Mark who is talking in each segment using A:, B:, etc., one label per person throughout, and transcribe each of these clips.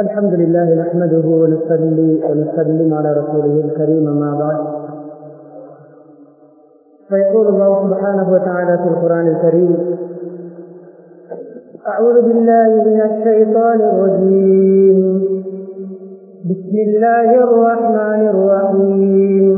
A: الحمد لله نحمده ونصلي ونسلم على رسوله الكريم ما بعد فيقول الله سبحانه وتعالى في القرآن الكريم أعوذ بالله من الشيطان الرجيم بسم الله الرحمن الرحيم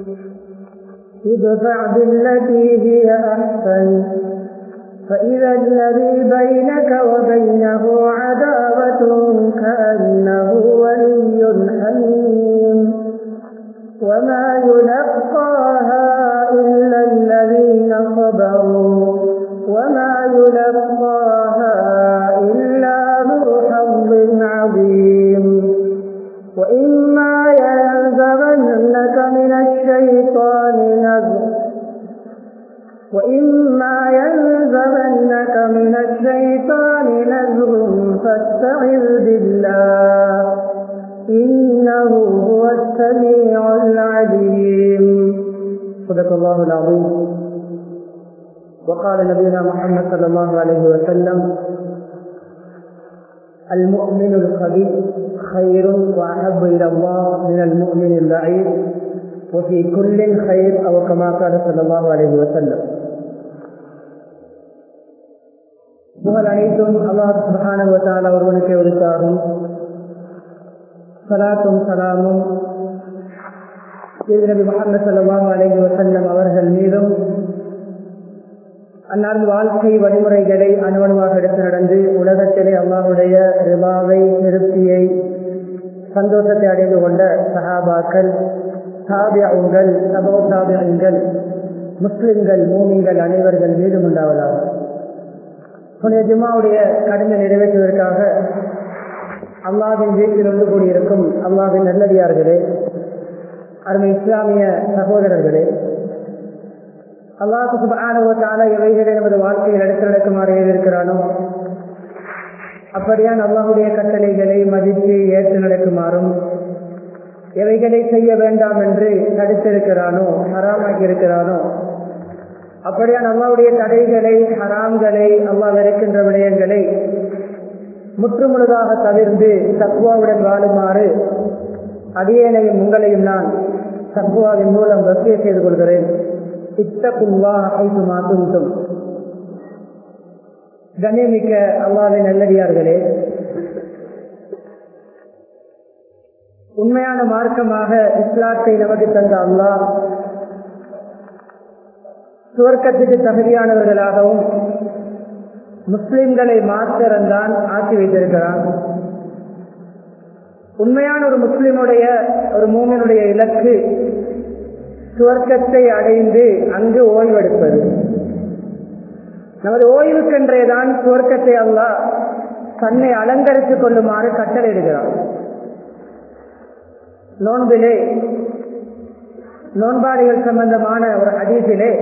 A: ادفع بالتي هي أحسن فإذا الذي بينك وبينه عداوة كأنه ولي حميم وما يلقاها إلا الذين صبروا وما يلقاها إلا ذو حظ عظيم وإما ينزغنك من الشيطان نزغ وإما ينزغنك من الشيطان نزغ فاستعذ بالله إنه هو السميع العليم صدق الله العظيم وقال نبينا محمد صلى الله عليه وسلم المؤمن القوي خير وأحب إلى الله من المؤمن الضعيف وفي كل خير أو كما قال صلى الله عليه وسلم புகழ் அனைத்தும் அல்லாஹ் சுபஹான ஒருவனுக்கு ஒருத்தாகும் சலாத்தும் சலாமும் நபி முகமது சல்லாஹ் அலஹி வசல்லம் அவர்கள் மீதும் அன்னார்ந்த வாழ்க்கை வழிமுறைகளை அணுவணுவாக எடுத்து நடந்து உலகத்திலே அல்லாஹுடைய ரிபாவை திருப்தியை சந்தோஷத்தை அடைந்து கொண்ட சஹாபாக்கள் தாபியங்கள் சபோ தாபியங்கள் முஸ்லிம்கள் மூமிங்கள் அனைவர்கள் மீதும் உண்டாவதாக புனித ஜுமாவுடைய கடமை நிறைவேற்றுவதற்காக அல்லாவின் வீட்டில் ஒன்று கூடியிருக்கும் அல்லாவின் நல்லடியார்களே அருமை இஸ்லாமிய சகோதரர்களே அல்லாஹு சுபானுவத்தால எவைகளை நமது வாழ்க்கையில் எடுத்து நடக்குமாறு இருக்கிறானோ அப்படியான் அல்லாஹுடைய கட்டளைகளை மதித்து ஏற்று நடக்குமாறும் எவைகளை செய்ய வேண்டாம் என்று தடுத்திருக்கிறானோ ஹராமாக்கி இருக்கிறானோ அப்படியான் அல்லாவுடைய தடைகளை ஹராம்களை அல்லாஹ் இருக்கின்ற விடயங்களை முற்றுமுழுதாக தவிர்ந்து தக்குவாவுடன் வாழுமாறு அடியேனையும் உங்களையும் நான் தக்குவாவின் மூலம் வசிய செய்து கொள்கிறேன் இத்தகுவா ஐந்து மாத்தும் கண்ணியமிக்க அல்லாவின் நல்லடியார்களே உண்மையான மார்க்கமாக இஸ்லாத்தை நமக்கு தந்த அல்லாஹ் சுவர்க்கத்துக்கு தகுதியானவர்களாகவும் முஸ்லிம்களை மாத்திரம்தான் ஆக்கி வைத்திருக்கிறான் உண்மையான ஒரு முஸ்லிமுடைய ஒரு மூமினுடைய இலக்கு சுவர்க்கத்தை அடைந்து அங்கு ஓய்வெடுப்பது நமது ஓய்வுக்கென்றேதான் சுவர்க்கத்தை அல்லாஹ் தன்னை அலங்கரித்துக் கொள்ளுமாறு கட்டளையிடுகிறான் நோன்பிலே நோன்பாளிகள் சம்பந்தமான ஒரு ஹதீஸிலே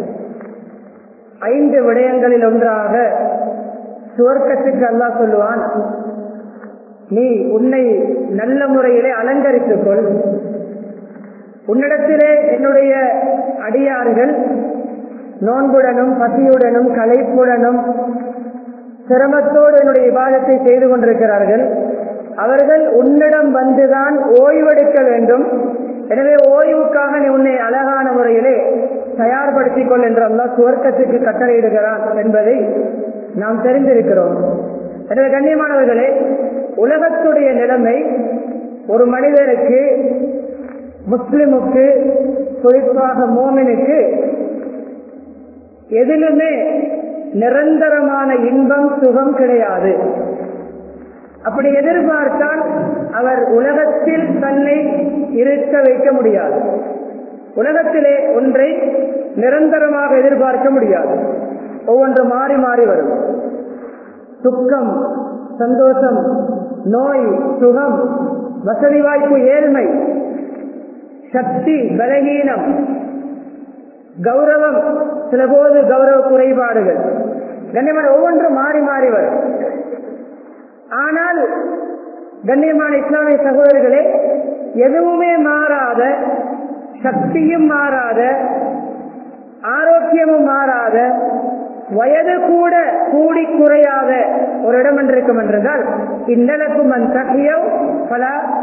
A: ஐந்து விடயங்களில் ஒன்றாக சுவர்க்கத்துக்கு அல்லாஹ் சொல்லுவான் நீ உன்னை நல்ல முறையிலே அலங்கரித்துக் கொள் உன்னிடத்திலே என்னுடைய அடியார்கள் நோன்புடனும் பசியுடனும் களைப்புடனும் சிரமத்தோடு என்னுடைய விவாதத்தை செய்து கொண்டிருக்கிறார்கள் அவர்கள் உன்னிடம் வந்துதான் ஓய்வெடுக்க வேண்டும் எனவே ஓய்வுக்காக நீ உன்னை அழகான முறையிலே தயார்படுத்திக் கொள் என்று அல்லா சுவர்க்கத்துக்கு கட்டளையிடுகிறான் என்பதை நாம் தெரிந்திருக்கிறோம் எனவே கண்ணியமானவர்களே உலகத்துடைய நிலைமை ஒரு மனிதருக்கு முஸ்லிமுக்கு குறிப்பாக மோமினுக்கு எதிலுமே நிரந்தரமான இன்பம் சுகம் கிடையாது அப்படி எதிர்பார்த்தால் அவர் உலகத்தில் தன்னை இருக்க வைக்க முடியாது உலகத்திலே ஒன்றை நிரந்தரமாக எதிர்பார்க்க முடியாது ஒவ்வொன்று மாறி மாறி வரும் துக்கம் சந்தோஷம் நோய் சுகம் வசதி வாய்ப்பு ஏழ்மை சக்தி பலகீனம் கௌரவம் சில போது கௌரவ குறைபாடுகள் கண்ணியமான ஒவ்வொன்றும் மாறி மாறி வரும் ஆனால் கண்ணியமான இஸ்லாமிய சகோதரர்களே எதுவுமே மாறாத சக்தியும் மாறாத ஆரோக்கியமும் மாறாத வயது கூட கூடி குறையாத ஒரு இடம் என்று இருக்கும் என்றால் இன்னலக்கும் அந்த பல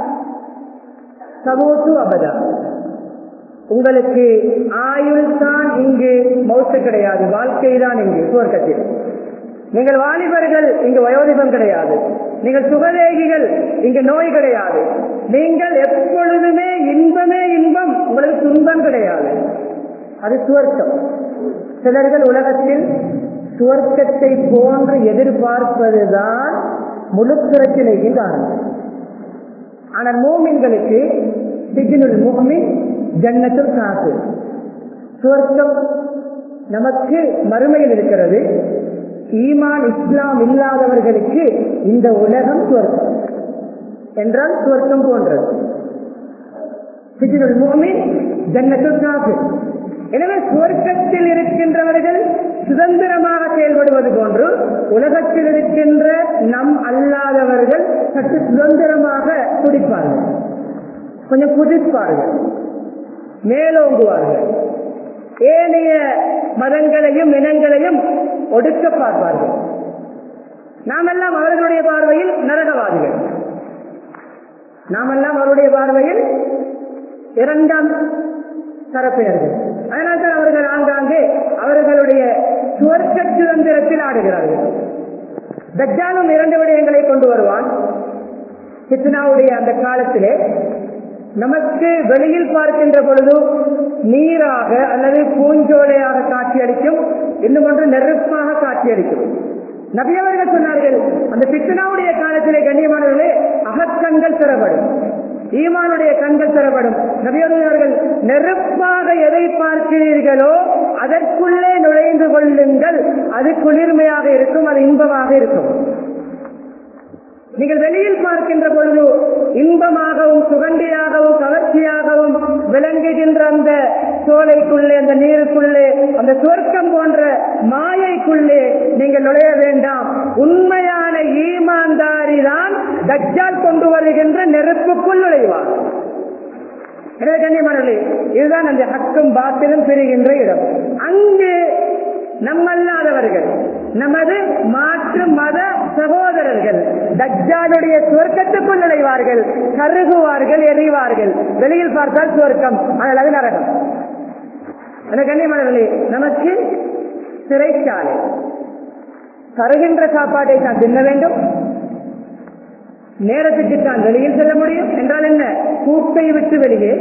A: சமூத்து அபதா உங்களுக்கு ஆயுள் தான் இங்கு மௌத்து கிடையாது வாழ்க்கை தான் இங்கு சுவர்க்கத்தில் நீங்கள் வாலிபர்கள் இங்கு வயோதிபம் கிடையாது நீங்கள் சுகதேகிகள் இங்கு நோய் கிடையாது நீங்கள் எப்பொழுதுமே இன்பமே இன்பம் உங்களுக்கு துன்பம் கிடையாது அது சுவர்க்கம் சிலர்கள் உலகத்தில் சுவர்க்கத்தை போன்று எதிர்பார்ப்பதுதான் முழு பிரச்சனைக்கு காரணம் ஆனால் மூமின்களுக்கு சிஜினுல் மூமின் ஜன்னத்துல் காசு சுவர்க்கம் நமக்கு மறுமையில் இருக்கிறது ஈமான் இஸ்லாம் இல்லாதவர்களுக்கு இந்த உலகம் சுவர்க்கம் என்றால் சுவர்க்கம் போன்றது சிஜினுல் மூமின் ஜன்னத்துல் காசு எனவே சுவர்க்கத்தில் இருக்கின்றவர்கள் சுதந்திரமாக செயல்படுவது போன்று உலகத்தில் இருக்கின்ற நம் அல்லாதவர்கள் சற்று சுதந்திரமாக துடிப்பார்கள் கொஞ்சம் குதிப்பார்கள் மேலோங்குவார்கள் ஏனைய மதங்களையும் இனங்களையும் ஒடுக்க பார்ப்பார்கள் நாமெல்லாம் அவர்களுடைய பார்வையில் நரகவாதிகள் நாமெல்லாம் அவருடைய பார்வையில் இரண்டாம் தரப்பினர்கள் அதனால்தான் அவர்கள் ஆங்காங்கே அவர்களுடைய சுவர்க்க சுதந்திரத்தில் ஆடுகிறார்கள் தஜ்ஜாலும் இரண்டு விடயங்களை கொண்டு வருவான் சித்னாவுடைய அந்த காலத்திலே நமக்கு வெளியில் பார்க்கின்ற பொழுது நீராக அல்லது பூஞ்சோலையாக காட்சியளிக்கும் இன்னும் ஒன்று நெருப்பாக காட்சியளிக்கும் நபியவர்கள் சொன்னார்கள் அந்த பித்தனாவுடைய காலத்திலே கண்ணியமானவர்களே அகக்கண்கள் பெறப்படும் ஈமானுடைய கண்கள் பெறப்படும் நபியவர்கள் நெருப்பாக எதை பார்க்கிறீர்களோ அதற்குள்ளே நுழைந்து கொள்ளுங்கள் அது குளிர்மையாக இருக்கும் அது இன்பமாக இருக்கும் நீங்கள் வெளியில் பார்க்கின்ற பொழுது இன்பமாகவும் சுகண்டியாகவும் கவர்ச்சியாகவும் விளங்குகின்ற அந்த சோலைக்குள்ளே அந்த நீருக்குள்ளே அந்த சுவர்க்கம் போன்ற மாயைக்குள்ளே நீங்கள் நுழைய வேண்டாம் உண்மையான ஈமான்தாரி தான் தஜ்ஜால் கொண்டு வருகின்ற நெருப்புக்குள் நுழைவார் எனவே கண்ணியமானவர்களே இதுதான் அந்த ஹக்கும் பாத்திலும் பெறுகின்ற இடம் அங்கு நம்மல்லாதவர்கள் நமது மாற்று மத சகோதரர்கள் தஜ்ஜாலுடைய சுவர்க்கத்துக்குள் நுழைவார்கள் கருகுவார்கள் எறிவார்கள் வெளியில் பார்த்தால் சுவர்க்கம் ஆனால் அது நரகம் என கண்ணியமானவர்களே நமக்கு சிறைச்சாலை தருகின்ற சாப்பாட்டை தான் தின்ன வேண்டும் நேரத்துக்கு தான் வெளியில் செல்ல முடியும் என்றால் என்ன கூட்டை விட்டு வெளியே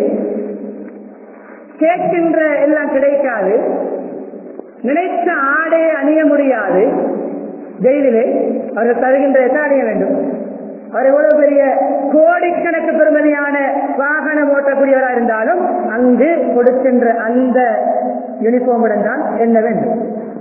A: கேட்கின்ற எல்லாம் கிடைக்காது நினைத்த ஆடை அணிய முடியாது ஜெயிலிலே அவர்கள் தருகின்ற என்ன அணிய வேண்டும் அவர் எவ்வளவு பெரிய கோடிக்கணக்கு பெருமதியான வாகனம் ஓட்டக்கூடியவராக இருந்தாலும் அங்கு கொடுக்கின்ற அந்த யூனிஃபார்முடன் தான் என்ன வேண்டும்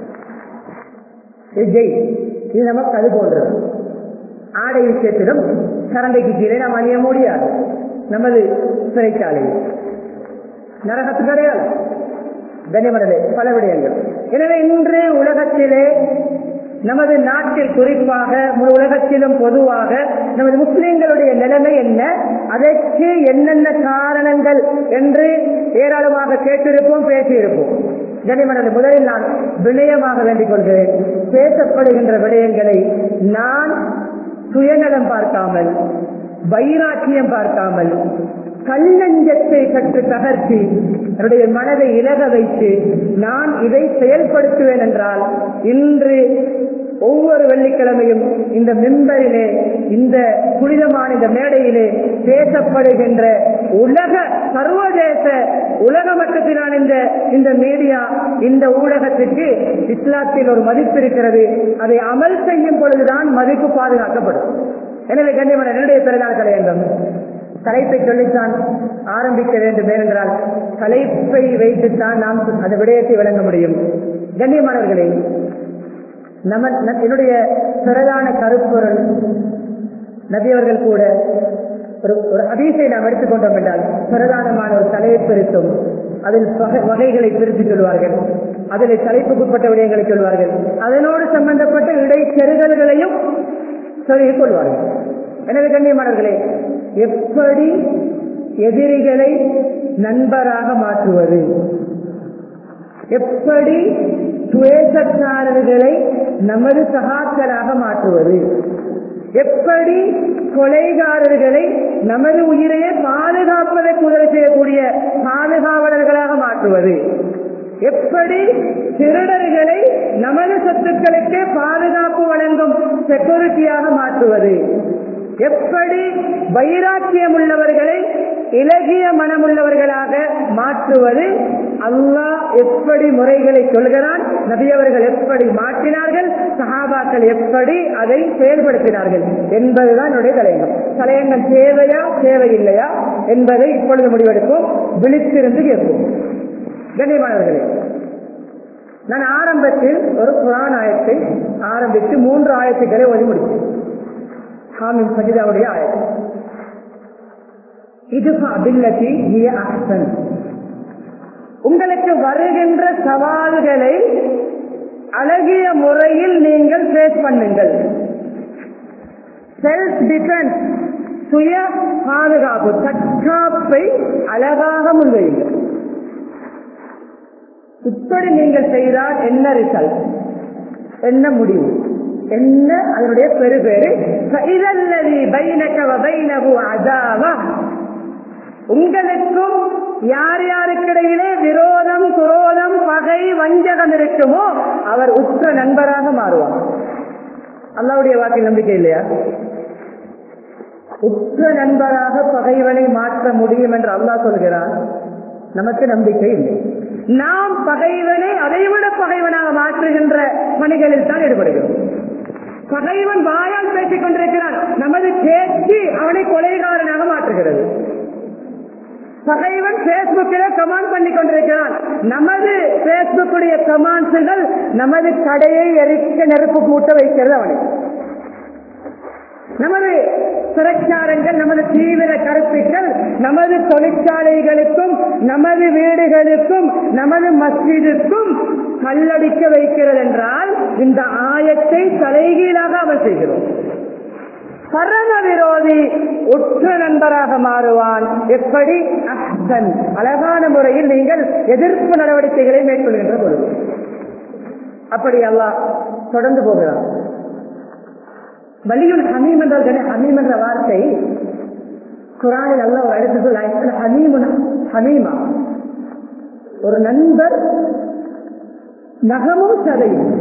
A: இது ஜெய் இது நமக்கு அது போன்றது ஆடை விஷயத்திலும் கரண்டைக்கு கீழே நாம் அணிய முடியாது நமது சிறைச்சாலையில் நரகத்து கிடையாது கனிமனது பல விடயங்கள் எனவே இன்று உலகத்திலே நமது நாட்டில் குறிப்பாக முழு உலகத்திலும் பொதுவாக நமது முஸ்லிம்களுடைய நிலைமை என்ன அதற்கு என்னென்ன காரணங்கள் என்று ஏராளமாக கேட்டிருப்போம் பேசியிருப்போம் கனிமனது முதலில் நான் வினயமாக வேண்டிக் கொள்கிறேன் பேசப்படுகின்ற விடயங்களை நான் சுயநலம் பார்க்காமல் வைராக்கியம் பார்க்காமல் கல்லஞ்சத்தை சற்று தகர்த்தி என்னுடைய மனதை இலக வைத்து நான் இதை செயல்படுத்துவேன் என்றால் இன்று ஒவ்வொரு வெள்ளிக்கிழமையும் இந்த மெம்பரிலே இந்த புனிதமான இந்த மேடையிலே பேசப்படுகின்ற உலக சர்வதேச உலக மட்டத்திலான இந்த இந்த மீடியா இந்த ஊடகத்துக்கு இஸ்லாத்தில் ஒரு மதிப்பு இருக்கிறது அதை அமல் செய்யும் பொழுதுதான் மதிப்பு பாதுகாக்கப்படும் எனவே கண்ணியமான என்னுடைய பிறநாள் கலையங்கம் தலைப்பை சொல்லித்தான் ஆரம்பிக்க வேண்டும் ஏனென்றால் தலைப்பை வைத்துத்தான் நாம் அந்த விடயத்தை விளங்க முடியும் கண்ணியமானவர்களே நம்ம என்னுடைய பிரதான கருப்பொருள் நபியவர்கள் கூட ஒரு ஒரு ஹதீஸை நாம் எடுத்துக்கொண்டோம் என்றால் பிரதானமான ஒரு தலைப்பு இருக்கும் அதில் வகைகளை பிரித்து சொல்வார்கள் அதில் தலைப்புக்குட்பட்ட விடயங்களை சொல்வார்கள் அதனோடு சம்பந்தப்பட்ட இடைச்செருகல்களையும் சொல்லிக் கொள்வார்கள் எனவே கண்ணியமானவர்களே எப்படி எதிரிகளை நண்பராக மாற்றுவது எப்படி துவேஷக்காரர்களை நமது சகாக்களாக மாற்றுவது எப்படி கொலைகாரர்களை நமது உயிரையே பாதுகாப்பதற்கு உதவி செய்யக்கூடிய பாதுகாவலர்களாக மாற்றுவது எப்படி திருடர்களை நமது சொத்துக்களுக்கு பாதுகாப்பு வழங்கும் செக்யூரிட்டியாக மாற்றுவது எப்படி வைராக்கியம் உள்ளவர்களை இலகிய மனமுள்ளவர்களாக மாற்றுவது அல்லாஹ் எப்படி முறைகளை சொல்கிறான் நபியவர்கள் எப்படி மாற்றினார்கள் சஹாபாக்கள் எப்படி அதை செயல்படுத்தினார்கள் என்பதுதான் என்னுடைய தலையங்கம் தலையங்கம் தேவையா தேவையில்லையா என்பதை இப்பொழுது முடிவெடுப்போம் விழித்திருந்து கேட்போம் கண்ணியமானவர்களே நான் ஆரம்பத்தில் ஒரு குரான் ஆயத்தை ஆரம்பித்து மூன்று ஆயத்துக்களை ஓதி முடித்தேன் ஹாமிம் சஜிதாவுடைய ஆயத்தை இது அபில்லத்தி அஹ்சன் உங்களுக்கு வருகின்ற சவால்களை அழகிய முறையில் நீங்கள் ஃபேஸ் பண்ணுங்கள் செல்ஃப் டிஃபென்ஸ் சுய பாதுகாப்பு தற்காப்பை அழகாக முன்வையுங்கள் இப்படி நீங்கள் செய்தால் என்ன ரிசல்ட் என்ன முடிவு என்ன அதனுடைய பெருபேரு இதல்லதி பைனக பைனகு அதாவா உங்களுக்கும் யார் யாருக்கிடையிலே விரோதம் குரோதம் பகை வஞ்சகம் இருக்குமோ அவர் உற்ற நண்பராக மாறுவார் அல்லாவுடைய வாக்கில் நம்பிக்கை இல்லையா உற்ற நண்பராக பகைவனை மாற்ற முடியும் என்று அல்லாஹ் சொல்கிறார் நமக்கு நம்பிக்கை இல்லை நாம் பகைவனை அதைவிட பகைவனாக மாற்றுகின்ற பணிகளில் தான் ஈடுபடுகிறோம் பகைவன் வாயால் பேசிக் கொண்டிருக்கிறான் நமது பேச்சு அவனை கொலைகாரனாக மாற்றுகிறது பகைவன் பேஸ்புக்கில கமாண்ட் பண்ணி கொண்டிருக்கிறான் நமது பேஸ்புக்குடைய கமாண்ட்ஸுகள் நமது கடையை எரிக்க நெருப்பு மூட்ட வைக்கிறது அவனுக்கு நமது சிறைச்சாரங்கள் நமது தீவிர கருத்துக்கள் நமது தொழிற்சாலைகளுக்கும் நமது வீடுகளுக்கும் நமது மஸ்ஜிதுக்கும் கல்லடிக்க வைக்கிறது என்றால் இந்த ஆயத்தை தலைகீழாக அமல் செய்கிறோம் பரம விரோதி உற்ற நண்பராக மாறுவான் எப்படி அஹ்சன் அழகான முறையில் நீங்கள் எதிர்ப்பு நடவடிக்கைகளை மேற்கொள்கின்ற பொழுது அப்படி அல்லாஹ் தொடர்ந்து போகிறான் வலியுல் ஹமீம் என்றால் தானே ஹமீம் என்ற வார்த்தை குரானில் அல்ல ஒரு இடத்துக்கு ஹமீமுன் ஹமீமா ஒரு நண்பர் நகமும் சதையும்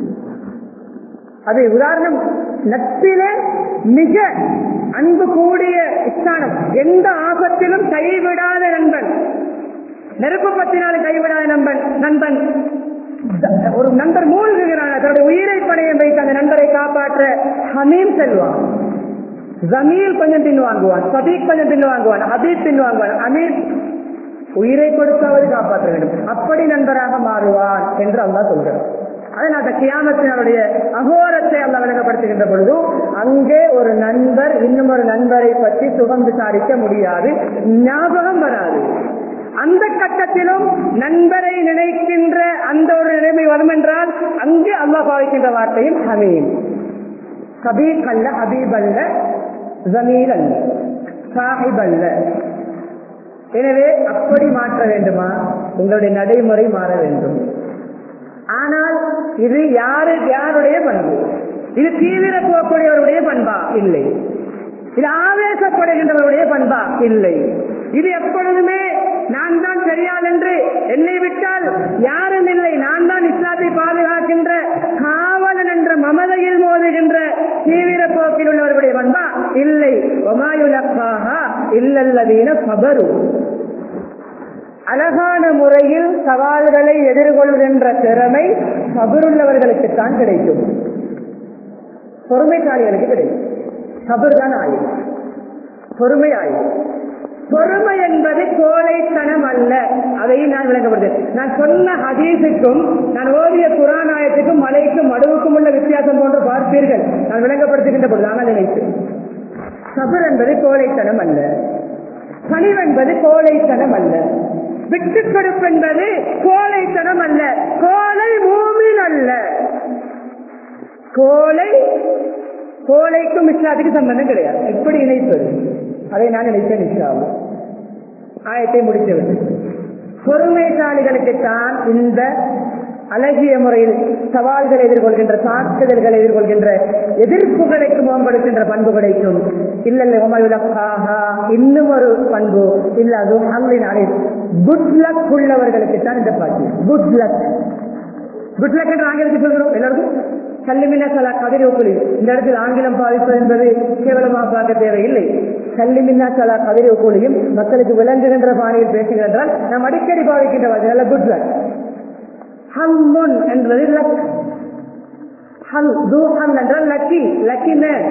A: அது உதாரணம் நட்பிலே மிக அன்பு கூடிய ஸ்தானம் எந்த ஆபத்திலும் கைவிடாத நண்பன் நெருப்பு பத்தினாலும் கைவிடாத நண்பன் நண்பன் ஒரு நண்பர் மூழ்குகிறான் தன்னுடைய உயிரை பணையம் வைத்து அந்த நண்பரை காப்பாற்ற ஹமீம் செல்வான் ஜமீல் கொஞ்சம் பின் வாங்குவான் சபீக் கொஞ்சம் பின் வாங்குவான் ஹபீப் பின் வாங்குவான் அமீர் உயிரை கொடுத்தாவது காப்பாற்ற வேண்டும் அப்படி நண்பராக மாறுவான் என்று அல்லா சொல்கிறார் அதனால கியாமத்தினுடைய அகோரத்தை அல்ல விளங்கப்படுத்துகின்ற பொழுது அங்கே ஒரு நண்பர் இன்னும் ஒரு நண்பரை பற்றி சுகம் விசாரிக்க முடியாது ஞாபகம் வராது அந்த கட்டத்திலும் நண்பரை நினைக்கின்ற அந்த ஒரு நிலைமை வரும் என்றால் அங்கே அல்லாஹ் பாவிக்கின்ற வார்த்தையும் ஹமீம் கபீப் அல்ல ஹபீப் அல்ல ஜமீல் அல்ல சாஹிப் அல்ல எனவே அப்படி மாற்ற வேண்டுமா உங்களுடைய நடைமுறை மாற வேண்டும் ஆனால் இது யாரு யாருடைய பண்பு இது தீவிர போக்கூடியவருடைய பண்பா இல்லை இது ஆவேசப்படுகின்றவருடைய பண்பா இல்லை இது எப்பொழுதுமே நான் தான் சரியால் என்று என்னை விட்டால் யாரும் இல்லை நான் தான் இஸ்லாத்தை பாதுகாக்கின்ற காவலன் என்ற மமதையில் மோதுகின்ற தீவிர போக்கில் உள்ளவர்களுடைய பண்பா இல்லை ஒமாயுலக்காக இல்லல்லதீன பபரு அழகான முறையில் சவால்களை எதிர்கொள்கின்ற திறமை சபருள்ளவர்களுக்குத்தான் கிடைக்கும் பொறுமைசாலிகளுக்கு கிடைக்கும் சபர் தான் ஆயுள் பொறுமை ஆயுள் பொறுமை என்பது கோழைத்தனம் அல்ல அதையும் நான் விளங்கப்படுத்தேன் நான் சொன்ன ஹதீஸுக்கும் நான் ஓதிய புராணாயத்துக்கும் மலைக்கும் மடுவுக்கும் உள்ள வித்தியாசம் போன்று பார்ப்பீர்கள் நான் விளங்கப்படுத்துகின்ற பொழுது ஆனால் நினைத்து சபர் என்பது கோழைத்தனம் அல்ல பணிவு என்பது கோழைத்தனம் அல்ல விட்டு கொடுப்பு என்பது கோழைத்தனம் அல்ல கோலை மூமின் அல்ல கோலை கோலைக்கும் இஸ்லாத்துக்கு சம்பந்தம் கிடையாது எப்படி இணைப்பது அதை நான் நினைத்தேன் இஸ்லாவும் ஆயத்தை முடித்தவர் பொறுமைசாலிகளுக்குத்தான் இந்த அழகிய முறையில் சவால்களை எதிர்கொள்கின்ற தாக்குதல்களை எதிர்கொள்கின்ற எதிர்ப்புகளுக்கு மேம்படுத்துகின்ற பண்பு கிடைக்கும் இல்லல்ல உமயுலக்காக இன்னும் ஒரு பண்பு இல்ல அதுவும் அங்கினாலே குட் லக் உள்ளவர்களுக்கு தான் இந்த பாட்டு குட் லக் குட் லக் என்று ஆங்கிலத்தில் சொல்கிறோம் எல்லாருக்கும் கல்லிமின சலா கதிர் ஒப்புலி இந்த இடத்தில் ஆங்கிலம் பாதிப்பது என்பது கேவலமாக பார்க்க தேவையில்லை கல்லிமின்னா சலா கதிர் ஒப்புலியும் மக்களுக்கு விளங்குகின்ற பாணியில் பேசுகின்றால் நாம் அடிக்கடி பாவிக்கின்ற வார்த்தை நல்ல குட் லக் ஹம்முன் என்பது லக் ஹல் தூஹம் என்றால் லக்கி லக்கி மேன்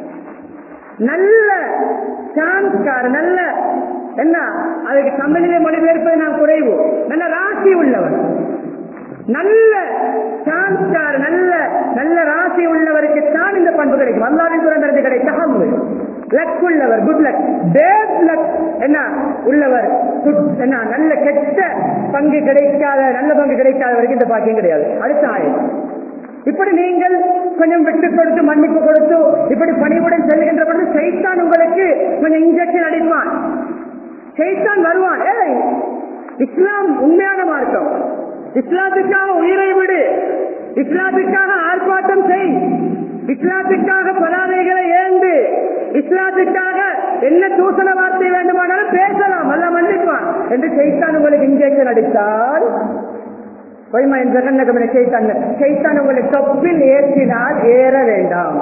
A: நல்ல சான்ஸ்கார் நல்ல என்ன அதுக்கு தமிழிலே மொழிபெயர்ப்பது நான் குறைவு நல்ல ராசி உள்ளவன் நல்ல சான்ஸ்கார் நல்ல நல்ல ராசி உள்ளவருக்கு தான் இந்த பண்பு கிடைக்கும் அல்லாவின் சுரண்டது கிடைக்கும் லக் உள்ளவர் குட் லக் பேட் லக் என்ன உள்ளவர் good என்ன நல்ல கெட்ட பங்கு கிடைக்காத நல்ல பங்கு கிடைக்காதவருக்கு இந்த பாக்கியம் கிடையாது அடுத்த ஆயம் இப்படி நீங்கள் கொஞ்சம் விட்டு கொடுத்து மன்னிப்பு கொடுத்து இப்படி பணிவுடன் செல்கின்ற பொழுது சைத்தான் உங்களுக்கு கொஞ்சம் இன்ஜெக்ஷன் அடிப்பான் சைத்தான் வருவான் ஏய் இஸ்லாம் உண்மையான மார்க்கம் இஸ்லாத்துக்காக உயிரை விடு இஸ்லாத்துக்காக ஆர்ப்பாட்டம் செய் இஸ்லாத்துக்காக பதாதைகளை ஏந்து இஸ்லாத்துக்காக என்ன தூசண வார்த்தை வேண்டுமானாலும் பேசலாம் அல்ல மன்னிப்பான் என்று சைத்தான் உங்களுக்கு இன்ஜெக்ஷன் அடித்தால் பொய்மா என் ஜெகன்னகமன சைத்தான் சைத்தான் உங்களை தொப்பில் ஏற்றினால் ஏற வேண்டாம்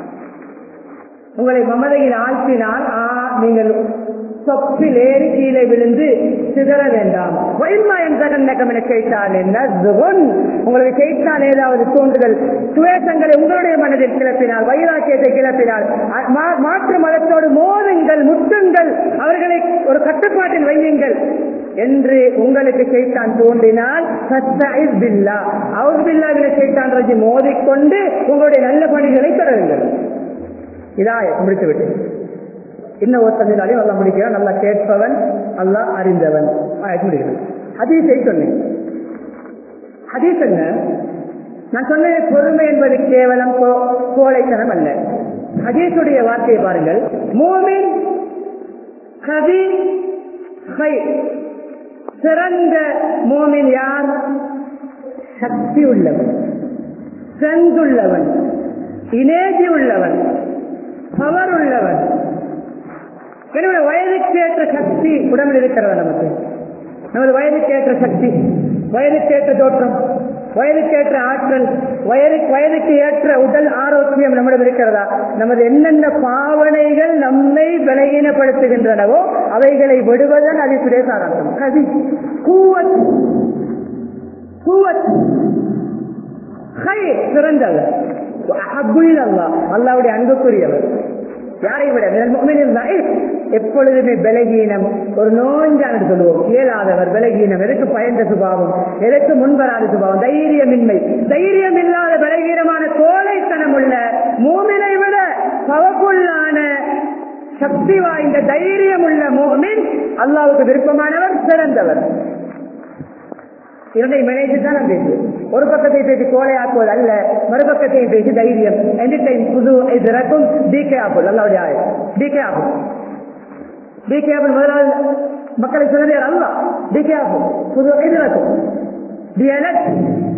A: உங்களை மமதையில் ஆழ்த்தினால் ஆ நீங்கள் தொப்பில் ஏறி கீழே விழுந்து சிதற வேண்டாம் பொய்மா என் ஜெகன்னகமன சைத்தான் என்ன ஜுகுன் உங்களுக்கு சைத்தான் ஏதாவது தூண்டுதல் சுவேசங்களை உங்களுடைய மனதில் கிளப்பினால் வைராக்கியத்தை கிளப்பினால் அ- மா- மாற்று மதத்தோடு மோதுங்கள் முட்டுங்கள் அவர்களை ஒரு கட்டுப்பாட்டில் வையுங்கள் என்று உங்களுக்கு சைத்தான் தோன்றினால் ஃபஸ்தஇஸ் பில்லா அவுஸ் பில்லாவில சைத்தான் ரஜி மோதிக்கொண்டு உங்களுடைய நல்ல பணிகளை தொடருங்கள் இதாய முடித்து விட்டு இன்னும் ஒரு தந்திராலையும் நல்லா முடிக்கிறான் நல்லா கேட்பவன் நல்லா அறிந்தவன் ஆயத்து முடிக்கிறது ஹதீஸை சொன்னேன் ஹதீஸ் என்ன நான் சொன்னது பொறுமை என்பது கேவலம் கோ- கோழைத்தனம் அல்ல ஹதீஸுடைய வார்த்தையை பாருங்கள் மூமின் கவி சிறந்த மோமின் யார் சக்தி உள்ளவன் செங்குள்ளவன் இனேஜி உள்ளவன் பவர் உள்ளவன் எனவே வயதுக்கேற்ற சக்தி உடம்பில் இருக்கிறதா நமக்கு நமது வயதுக்கேற்ற சக்தி வயதுக்கேற்ற தோற்றம் வயதுக்கேற்ற ஆற்றல் வயது வயதுக்கு ஏற்ற உடல் ஆரோக்கியம் நம்மிடம் இருக்கிறதா நமது என்னென்ன பாவனைகள் நம்மை பலகீனப்படுத்துகின்றனவோ அவைகளை விடுவதன் அடிப்படை சாராம்சம் கதி கூவத் கூவத் ஹை சிறந்தவர் அஹப்புல் அல்லாஹ் அல்லாவுடைய அன்புக்குரியவர் யாரை விட மினல் முஃமினின் ضعيف. எப்பொழுதுமே பலகீனம் ஒரு நோஞ்சான் என்று சொல்லுவோம் இயலாதவர் பலகீனம் எதற்கு பயந்த சுபாவம் எதற்கு முன்வராத சுபாவம் தைரியமின்மை தைரியம் இல்லாத பலகீனமான கோழைத்தனம் உள்ள மூமினை விட பவப்புள்ளான சக்தி வாய்ந்த தைரியம் உள்ள மூமின் அல்லாவுக்கு விருப்பமானவர் சிறந்தவர் இரண்டை இணைத்து தான் நான் பேசுவேன் ஒரு பக்கத்தை பேசி கோலையாக்குவது அல்ல மறுபக்கத்தை பேசி தைரியம் எனி டைம் புது எதிரக்கும் டிகே ஆப்புல் அல்லாவுடைய ஆயம் டிகே ஆப்புல் டிகே ஆப்புல் முதலாவது மக்களை சொன்னதே அல்ல டிகே ஆப்புல் புது எதிரக்கும் தி எலக்ட்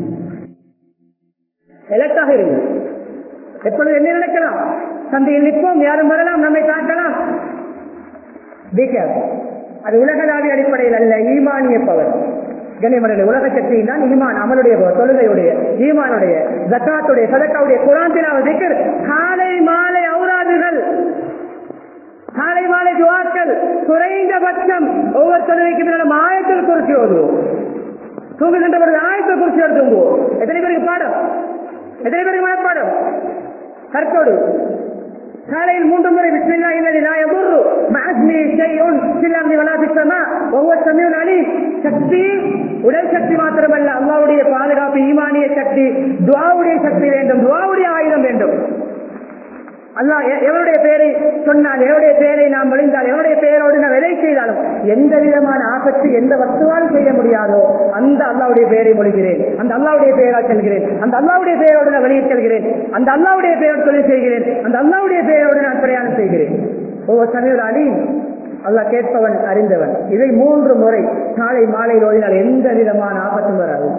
A: எலக்டாக இருங்க எப்பொழுது என்ன நடக்கலாம் சந்தையில் நிற்போம் யாரும் வரலாம் நம்மை தாக்கலாம் டிகே ஆப்புல் அது உலகளாவிய அடிப்படையில் அல்ல ஈமானிய பவர் கண்ணியமடைய உலக சக்தியின் தான் ஈமான் அமலுடைய பவர், தொழுகையுடைய ஈமானுடைய ஜக்காத்துடைய சதக்காவுடைய குரான் திலாவது திக்ர், காலை மாலை ஔராதுகள் காலை மாலை துவாக்கள் குறைந்தபட்சம் ஒவ்வொரு தொழுகைக்கு பின்னாலும் ஆயத்தில் குறிச்சி ஓதுவோம் தூங்குகின்ற பொழுது ஆயத்தை குறிச்சி தூங்குவோம் எத்தனை பேருக்கு பாடம் எத்தனை பேருக்கு மனப்பாடம் கற்கோடு காலையில் மூன்று முறை பிஸ்மில்லா இல்லதி லா யதுர்ரு மஅஸ்மி ஷைஉன் ஃபில் அர்தி வலா ஃபிஸ் ஸமா வஹுவ ஸமீஉல் அலீம் சக்தி உடல் சக்தி மாத்திரமல்ல அல்லாஹ்வுடைய பாதுகாப்பு ஈமானிய சக்தி துஆவுடைய சக்தி வேண்டும் துஆவுடைய ஆயுதம் வேண்டும் அல்லாஹ் எ- எவருடைய பெயரை சொன்னால் எவருடைய பெயரை நாம் விழுந்தால் எவருடைய பெயரோடு நாம் எதை செய்தாலும் எந்த விதமான ஆபத்து எந்த வஸ்துவால் செய்ய முடியாதோ அந்த அல்லாவுடைய பெயரை மொழிகிறேன் அந்த அல்லாவுடைய பெயரால் செல்கிறேன் அந்த அல்லாவுடைய பெயரோடு நான் வெளியே செல்கிறேன் அந்த அல்லாவுடைய பெயரோடு தொழில் செய்கிறேன் அந்த அல்லாவுடைய பெயரோடு நான் பிரயாணம் செய்கிறேன் ஒவ்வொரு சமயம் அலி அல்லாஹ் கேட்பவன் அறிந்தவன் இதை மூன்று முறை காலை மாலை ஓடினால் எந்த விதமான ஆபத்தும் வராது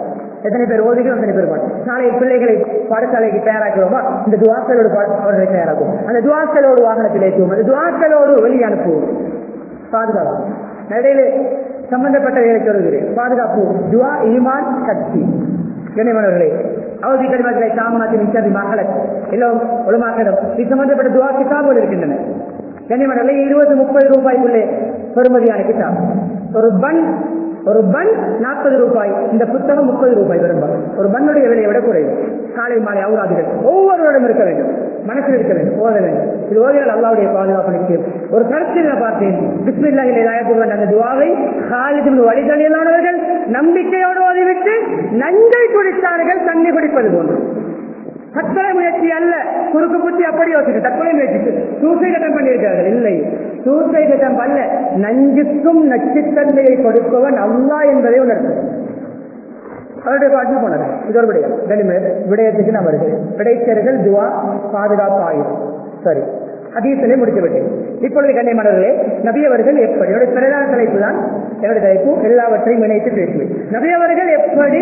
A: எத்தனை பேர் ஓதுகிறோம் எத்தனை பேர் பாடு நாளைய பிள்ளைகளை பாடசாலைக்கு தயாராக்கிறோமா இந்த துவாக்களோடு பாட- அவர்களை தயாராக்கும் அந்த துவாக்களோடு வாகனத்தில் ஏற்றுவோம் அந்த துவாக்களோடு வெளியே அனுப்புவோம் பாதுகாப்பு இடையில சம்பந்தப்பட்ட வேலை சொல்கிறேன் பாதுகாப்பு துவா ஈமான் சக்தி கண்ணியமானவர்களே அவதி கடிமக்களை தாமனாத்தின் விசாரி மகள எல்லாம் உலமாக்கடம் இது சம்பந்தப்பட்ட துவா கிதாபுகள் இருக்கின்றன கண்ணியமானவர்களே இருபது முப்பது ரூபாய்க்குள்ளே பெறுமதியான கிதாப் ஒரு பன் ஒரு பன் நாற்பது ரூபாய் இந்த புத்தகம் முப்பது ரூபாய் பெரும்பாலும் ஒரு பன்னுடைய விலையை விட குறைவு காலை மாலை அவுராதுகள் ஒவ்வொருவரிடம் இருக்க வேண்டும் மனசில் இருக்க வேண்டும் ஓத வேண்டும் இது ஓதினால் அல்லாவுடைய பாதுகாப்பு நிச்சயம் ஒரு கருத்தில் நான் பார்த்தேன் பிஸ்மில்லாஹில் ஆயத்துகள் அந்த துவாவை காலிதின் வழிதலியலானவர்கள் நம்பிக்கையோடு ஓதிவிட்டு நஞ்சை குடித்தார்கள் தண்ணி குடிப்பது போன்று தற்கொலை முயற்சி அல்ல குறுக்கு புத்தி அப்படி யோசிச்சு தற்கொலை முயற்சி சூசைட் அட்டம் பண்ணியிருக்கிறார்கள் இல்லை சூசைட் அட்டம் அல்ல நஞ்சுக்கும் நச்சுத்தன்மையை கொடுப்பவன் அல்லா என்பதை உணர்த்து அவருடைய பாட்டு போனது இது ஒரு விடயம் கனிமேல் விடயத்துக்கு நான் வருகிறேன் விடைத்தர்கள் துவா பாதுகாப்பு ஆயுதம் சரி அதீசனை முடித்து விட்டேன் இப்பொழுது கண்ணியமானவர்களே நபி அவர்கள் எப்படி என்னுடைய பிரதான தலைப்பு தான் என்னுடைய தலைப்பு எல்லாவற்றையும் இணைத்து பேசுவேன் நபி அவர்கள் எப்படி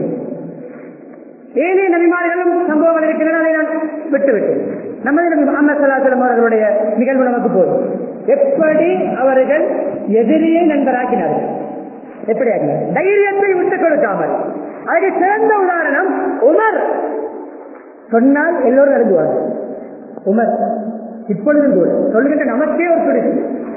A: ஏனைய நபிமார்களும் சம்பவங்கள் இருக்கின்றன அதை நான் விட்டுவிட்டேன் நமது நபி முகமது சல்லாஹலம் அவர்களுடைய நிகழ்வு நமக்கு போதும் எப்படி அவர்கள் எதிரியை நண்பராக்கினார்கள் எப்படி ஆக்கினார் தைரியத்தை விட்டுக் கொடுக்காமல் அதுக்கு சிறந்த உதாரணம் உமர் சொன்னால் எல்லோரும் எழுதுவார்கள் உமர் இப்பொழுதும் கூட சொல்லுகின்ற நமக்கே ஒரு பிடிச்சு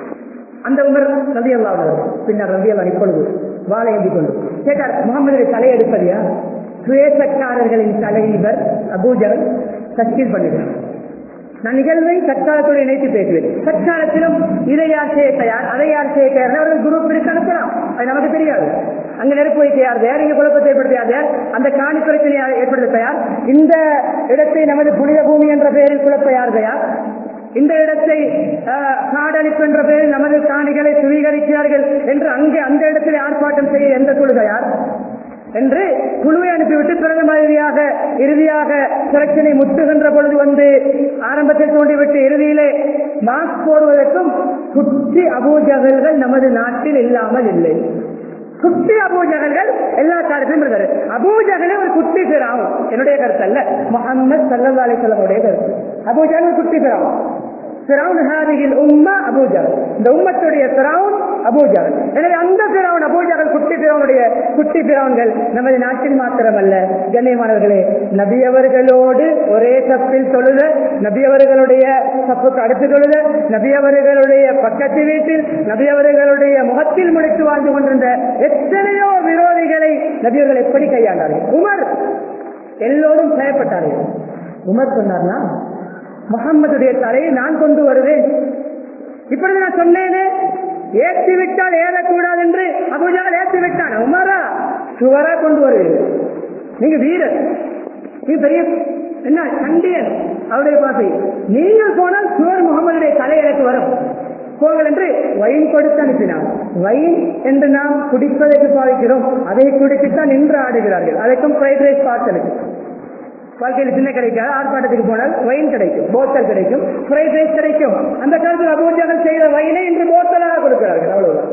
A: அந்த உமர் ரவி அல்லாதவர் பின்னர் ரவி அல்லா இப்பொழுது வாழை ஏந்தி கொண்டு கேட்டார் முகமது தலை எடுப்பதையா சுயசக்காரர்களின் தலைவர் அபூஜர் தஸ்கீல் பண்ணுகிறார் நான் நிகழ்வை தற்காலத்தோடு இணைத்து பேசுவேன் தற்காலத்திலும் இதை யார் செய்ய தயார் அதை யார் செய்ய தயார் அவர்கள் குரூப் பிடித்து அனுப்பலாம் அது நமக்கு தெரியாது அங்க நெருப்பு வைக்க யார் தயார் இங்க குழப்பத்தை ஏற்படுத்த யார் தயார் அந்த காணி பிரச்சனை யார் ஏற்படுத்த தயார் இந்த இடத்தை நமது புனித பூமி என்ற பெயரில் குழப்ப யார் தயார் இந்த இடத்தை அஹ், காடழிப்பு என்ற பெயரில் நமது காணிகளை சுவீகரிக்கிறார்கள் என்று அங்கே அந்த இடத்தில் ஆர்ப்பாட்டம் செய்ய எந்த குழு தயார் என்று குழுவை அனுப்பிவிட்டு பிரதம இறுதியாக இறுதியாக பிரச்சனை முட்டுகின்ற பொழுது வந்து ஆரம்பத்தில் தோண்டிவிட்டு இறுதியிலே மாஸ்க் போடுவதற்கும் குட்டி அபூஜகல்கள் நமது நாட்டில் இல்லாமல் இல்லை குட்டி அபூஜகல்கள் எல்லா காலத்திலும் இருக்காரு அபூஜகலே ஒரு குட்டி பிறாவும் என்னுடைய கருத்து அல்ல முகமது சல்லா அலிசல்லமுடைய கருத்து அபூஜகல் ஒரு குட்டி பிறாவும் பிறவுன் ஹாதிகில் உம்மா அபூஜகல் இந்த உம்மத்துடைய பிறவுன் அபூஜகல் எனவே அந்த பிறவுன் அபூஜகல் குட்டி பிறவனுடைய குட்டி பிறவன்கள் நமது நாட்டில் மாத்திரமல்ல கண்ணியமானவர்களே நபியவர்களோடு ஒரே சப்பில் தொழுத நபியவர்களுடைய சப்புக்கு அடுத்து தொழுத நபியவர்களுடைய பக்கத்து வீட்டில் நபியவர்களுடைய முகத்தில் முடித்து வாழ்ந்து கொண்டிருந்த எத்தனையோ விரோதிகளை நபியவர்கள் எப்படி கையாண்டார்கள் உமர் எல்லோரும் பயப்பட்டார்கள் உமர் சொன்னார்னா முகம்மதுடைய தலையை நான் கொண்டு வருவேன் இப்பொழுது நான் சொன்னேனே ஏற்றி விட்டால் ஏறக்கூடாது என்று அபூஜால் ஏற்றி விட்டான் உமரா சுவரா கொண்டு வருவீர்கள் நீங்க வீரர் நீங்க பெரிய என்ன சண்டியன் அவருடைய பாசை நீங்கள் போனால் சுவர் முகமதுடைய தலை எனக்கு வரும் போங்கள் என்று வைன் கொடுத்து அனுப்பினார் வைன் என்று நாம் குடிப்பதற்கு பாவிக்கிறோம் அதை குடித்துத்தான் நின்று ஆடுகிறார்கள் அதற்கும் ஃப்ரைட் ரைஸ் பார்த்தலுக்கு வாழ்க்கையில் சின்ன கிடைக்காது ஆர்ப்பாட்டத்துக்கு போனால் வைன் கிடைக்கும் போத்தல் கிடைக்கும் ஃப்ரைட் ரைஸ் கிடைக்கும் அந்த காலத்தில் அபூஜாக்கள் செய்த வைனை இன்று போத்தலாக கொடுக்கிறார்கள் அவ்வளவுதான்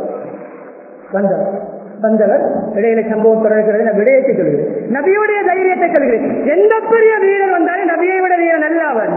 A: வந்தார் வந்தவர் இடையில சம்பவம் தொடர்கிறது நான் விடயத்தை சொல்கிறேன் நபியுடைய தைரியத்தை சொல்கிறேன் எந்த பெரிய வீரர் வந்தாலும் நபியை விட வீரன் அல்ல அவன்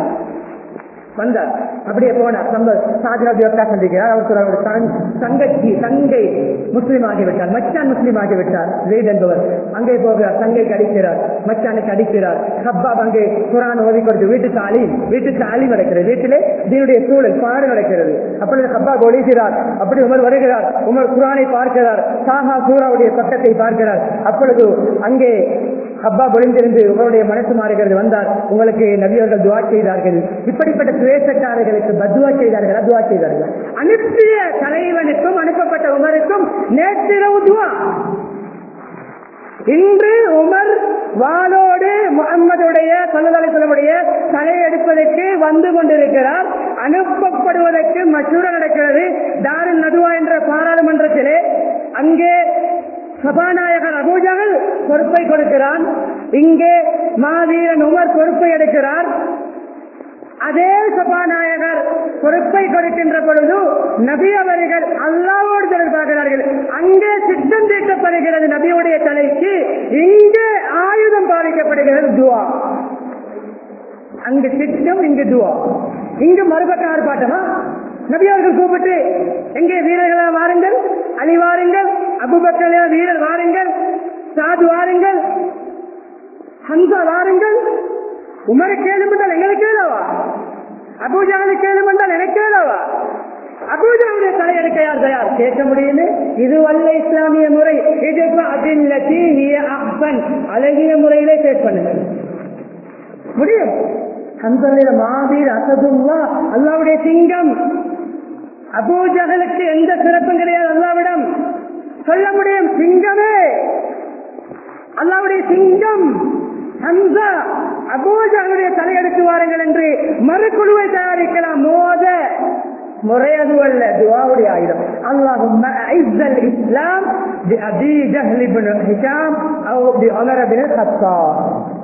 A: வந்தார் அப்படியே போனார் நம்ம சாஜிராஜ் யோகா சந்திக்கிறார் அவர் சொல்றார் "ஒரு தங்- தங்கச்சி தங்கை முஸ்லீம் ஆகிவிட்டார் மச்சான் முஸ்லீம் ஆகிவிட்டார் ஜெயித் என்பவர் அங்கே போகிறார் தங்கைக்கு அடிக்கிறார் மச்சானுக்கு அடிக்கிறார் ஹப்பாப் அங்கே குரான் ஓதி கொடுத்து வீட்டுக்கு அலி வீட்டுக்கு அலி நடக்கிறது வீட்டிலே இதனுடைய சூழல் பாடு நடக்கிறது அப்பொழுது ஹப்பாப் ஒழிக்கிறார் அப்படி உமர் வருகிறார் உமர் குரானை பார்க்கிறார் சாஹா சூராவுடைய பக்கத்தை பார்க்கிறார் அப்பொழுது அங்கே ஹப்பா பொழிந்திருந்து உங்களுடைய மனசு மாறுகிறது வந்தார் உங்களுக்கு நபியவர்கள் துவா செய்தார்கள் இப்படிப்பட்ட சுவேசக்காரர்களுக்கு பத்துவா செய்தார்கள் துவா செய்தார்கள் அனுப்பிய தலைவனுக்கும் அனுப்பப்பட்ட உமருக்கும் நேற்றிரவு துவா இன்று உமர் வாளோடு முகம்மதுடைய சொல்லதலைசலமுடைய தலையெடுப்பதற்கு வந்து கொண்டிருக்கிறார் அனுப்பப்படுவதற்கு மசூர நடக்கிறது தாரில் நதுவா என்ற பாராளுமன்றத்திலே அங்கே சபாநாயகர் அபூஜகல் பொறுப்பை கொடுக்கிறான் இங்கே மாவீரன் உமர் பொறுப்பை எடுக்கிறார் அதே சபாநாயகர் பொறுப்பை கொடுக்கின்ற பொழுது நபி அவர்கள் அல்லாவோடு தொடர்பாக பார்க்கிறார்கள் அங்கே சித்தம் தீர்க்கப்படுகிறது நபியுடைய தலைக்கு இங்கே ஆயுதம் பாதிக்கப்படுகிறது துவா அங்கு சித்தம் இங்கு துவா இங்கு மறுபக்கம் ஆர்ப்பாட்டமா நபியார்கள் கூப்பிட்டு எங்கே வீரர்களா வாருங்கள் அலி வாருங்கள் அபுபக்கர் வீரர் வாருங்கள் சாது வாருங்கள் ஹம்சா வாருங்கள் உமரை கேளும் என்றால் எங்களுக்கு கேளவா அபூஜாவை கேளும் என்றால் எனக்கு கேளவா அபூஜாவுடைய தலையெடுக்க யார் தயார் கேட்க முடியுது இது அல்ல இஸ்லாமிய முறை இது அதில்லத்தி அஹ்சன் அழகிய முறையிலே பேஸ் பண்ணுங்கள் முடியும் ஹம்சனில மாவீர் அசதுல்லா அல்லாவுடைய சிங்கம் அபூஜகலுக்கு எந்த சிறப்பும் கிடையாது அல்லாவிடம் சொல்ல முடியும் சிங்கமே அல்லாவுடைய சிங்கம் ஹம்சா அபூஜகலுடைய தலையெடுத்து வாருங்கள் என்று மறுக்குழுவை தயாரிக்கலாம் மோத முறை அது அல்ல துவாவுடைய ஆயுதம் அல்லாஹும் Islam Abi Jahl Ibn Hisham அவ் பி உமர் பின் கத்தாப்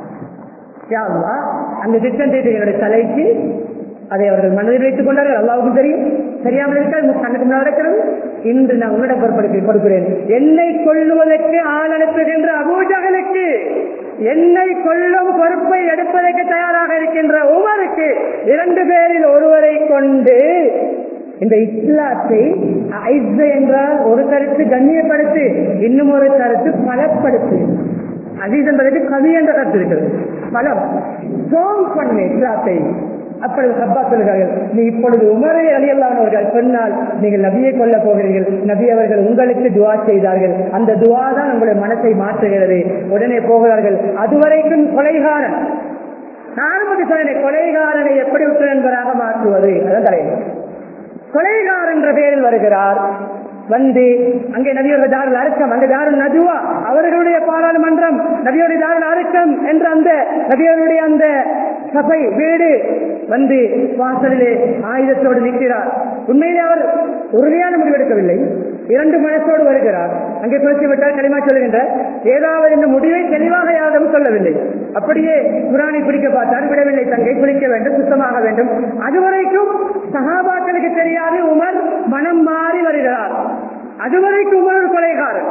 A: யா அல்லாஹ் அந்த திட்டம் தீட்டுகளுடைய தலைக்கு அதை அவர்கள் மனதில் வைத்துக் கொண்டார்கள் அல்லாவுக்கும் தெரியும் தெரியாமல் இருக்காது கண்ணுக்கு முன்னால் நடக்கிறது இன்று நான் உன்னிடம் பொறுப்படுத்தி கொடுக்கிறேன் என்னை கொள்ளுவதற்கு ஆள் அனுப்புகின்ற அபூஜகனுக்கு என்னை கொள்ளும் பொறுப்பை எடுப்பதற்கு தயாராக இருக்கின்ற உமருக்கு இரண்டு பேரில் ஒருவரை கொண்டு இந்த இஸ்லாத்தை ஐஸ் என்றால் ஒரு கருத்து கண்ணியப்படுத்து இன்னும் ஒரு கருத்து பலப்படுத்து அசீஸ் என்பதற்கு கவி என்ற கருத்து இருக்கிறது பலம் ஸ்ட்ராங் பண்ணு இஸ்லாத்தை அப்பொழுது சப்பா சொல்கிறார்கள் நீ இப்பொழுது உமரை அழியல்லானவர்கள் சொன்னால் நீங்கள் நபியை கொல்ல போகிறீர்கள் நபி அவர்கள் உங்களுக்கு துவா செய்தார்கள் அந்த துவா தான் உங்களுடைய மனத்தை மாற்றுகிறது உடனே போகிறார்கள் அதுவரைக்கும் கொலைகாரன் நானும் அது சொன்னேன் கொலைகாரனை எப்படி உற்ற நண்பராக மாற்றுவது அதான் தலைவர் கொலைகாரன் என்ற பெயரில் வருகிறார் வந்து அங்கே நபியோட தாருள் அறுக்கம் அங்கே தாருள் நதுவா அவர்களுடைய பாராளுமன்றம் நபியோடைய தாருள் அறுக்கம் என்ற அந்த நபியோருடைய அந்த சபை வீடு வந்து வாசலிலே ஆயுதத்தோடு நிற்கிறார் உண்மையிலே அவர் உறுதியான முடிவெடுக்கவில்லை இரண்டு மனசோடு வருகிறார் அங்கே குறைத்து விட்டால் களிமா சொல்லுகின்ற ஏதாவது இந்த முடிவை தெளிவாக யாரும் சொல்லவில்லை அப்படியே குரானை பிடிக்க பார்த்தார் விடவில்லை தங்கை குளிக்க வேண்டும் சுத்தமாக வேண்டும் அதுவரைக்கும் சகாபாக்களுக்கு தெரியாது உமர் மனம் மாறி வருகிறார் அதுவரைக்கும் உமர் ஒரு கொலைகாரர்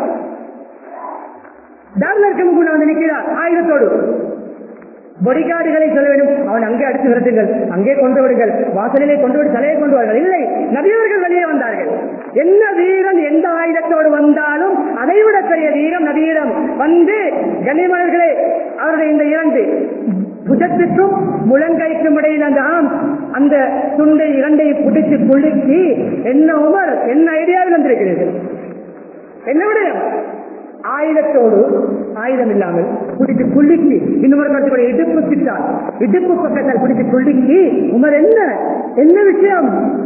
A: டார்லருக்கு முன் வந்து நிற்கிறார் ஆயுதத்தோடு பொடிகாடுகளை சொல்ல வேண்டும் அவன் அங்கே அடித்து விரட்டுங்கள் அங்கே கொண்டு விடுங்கள் வாசலிலே கொண்டு விடு தலையை கொண்டு வார்கள் இல்லை நபியவர்கள் வெளியே வந்தார்கள் என்ன வீரன் எந்த ஆயுதத்தோடு வந்தாலும் அதைவிட பெரிய வீரம் நபீரம் வந்து கனிமலர்களே அவருடைய இந்த இரண்டு புஜத்துக்கும் முழங்கைக்கும் இடையில் அந்த ஆம் அந்த துண்டை இரண்டை பிடிச்சு குலுக்கி என்ன உமர் என்ன ஐடியாவில் வந்திருக்கிறீர்கள் என்ன விடயம் ஆயுதத்தோடு ஆயுதம் இல்லாமல் பிடித்து குலுக்கி இன்னொரு கருத்து இடுப்பு சிட்டால் இடுப்பு பக்கத்தால் பிடித்து குலுக்கி உமர் என்ன என்ன விஷயம்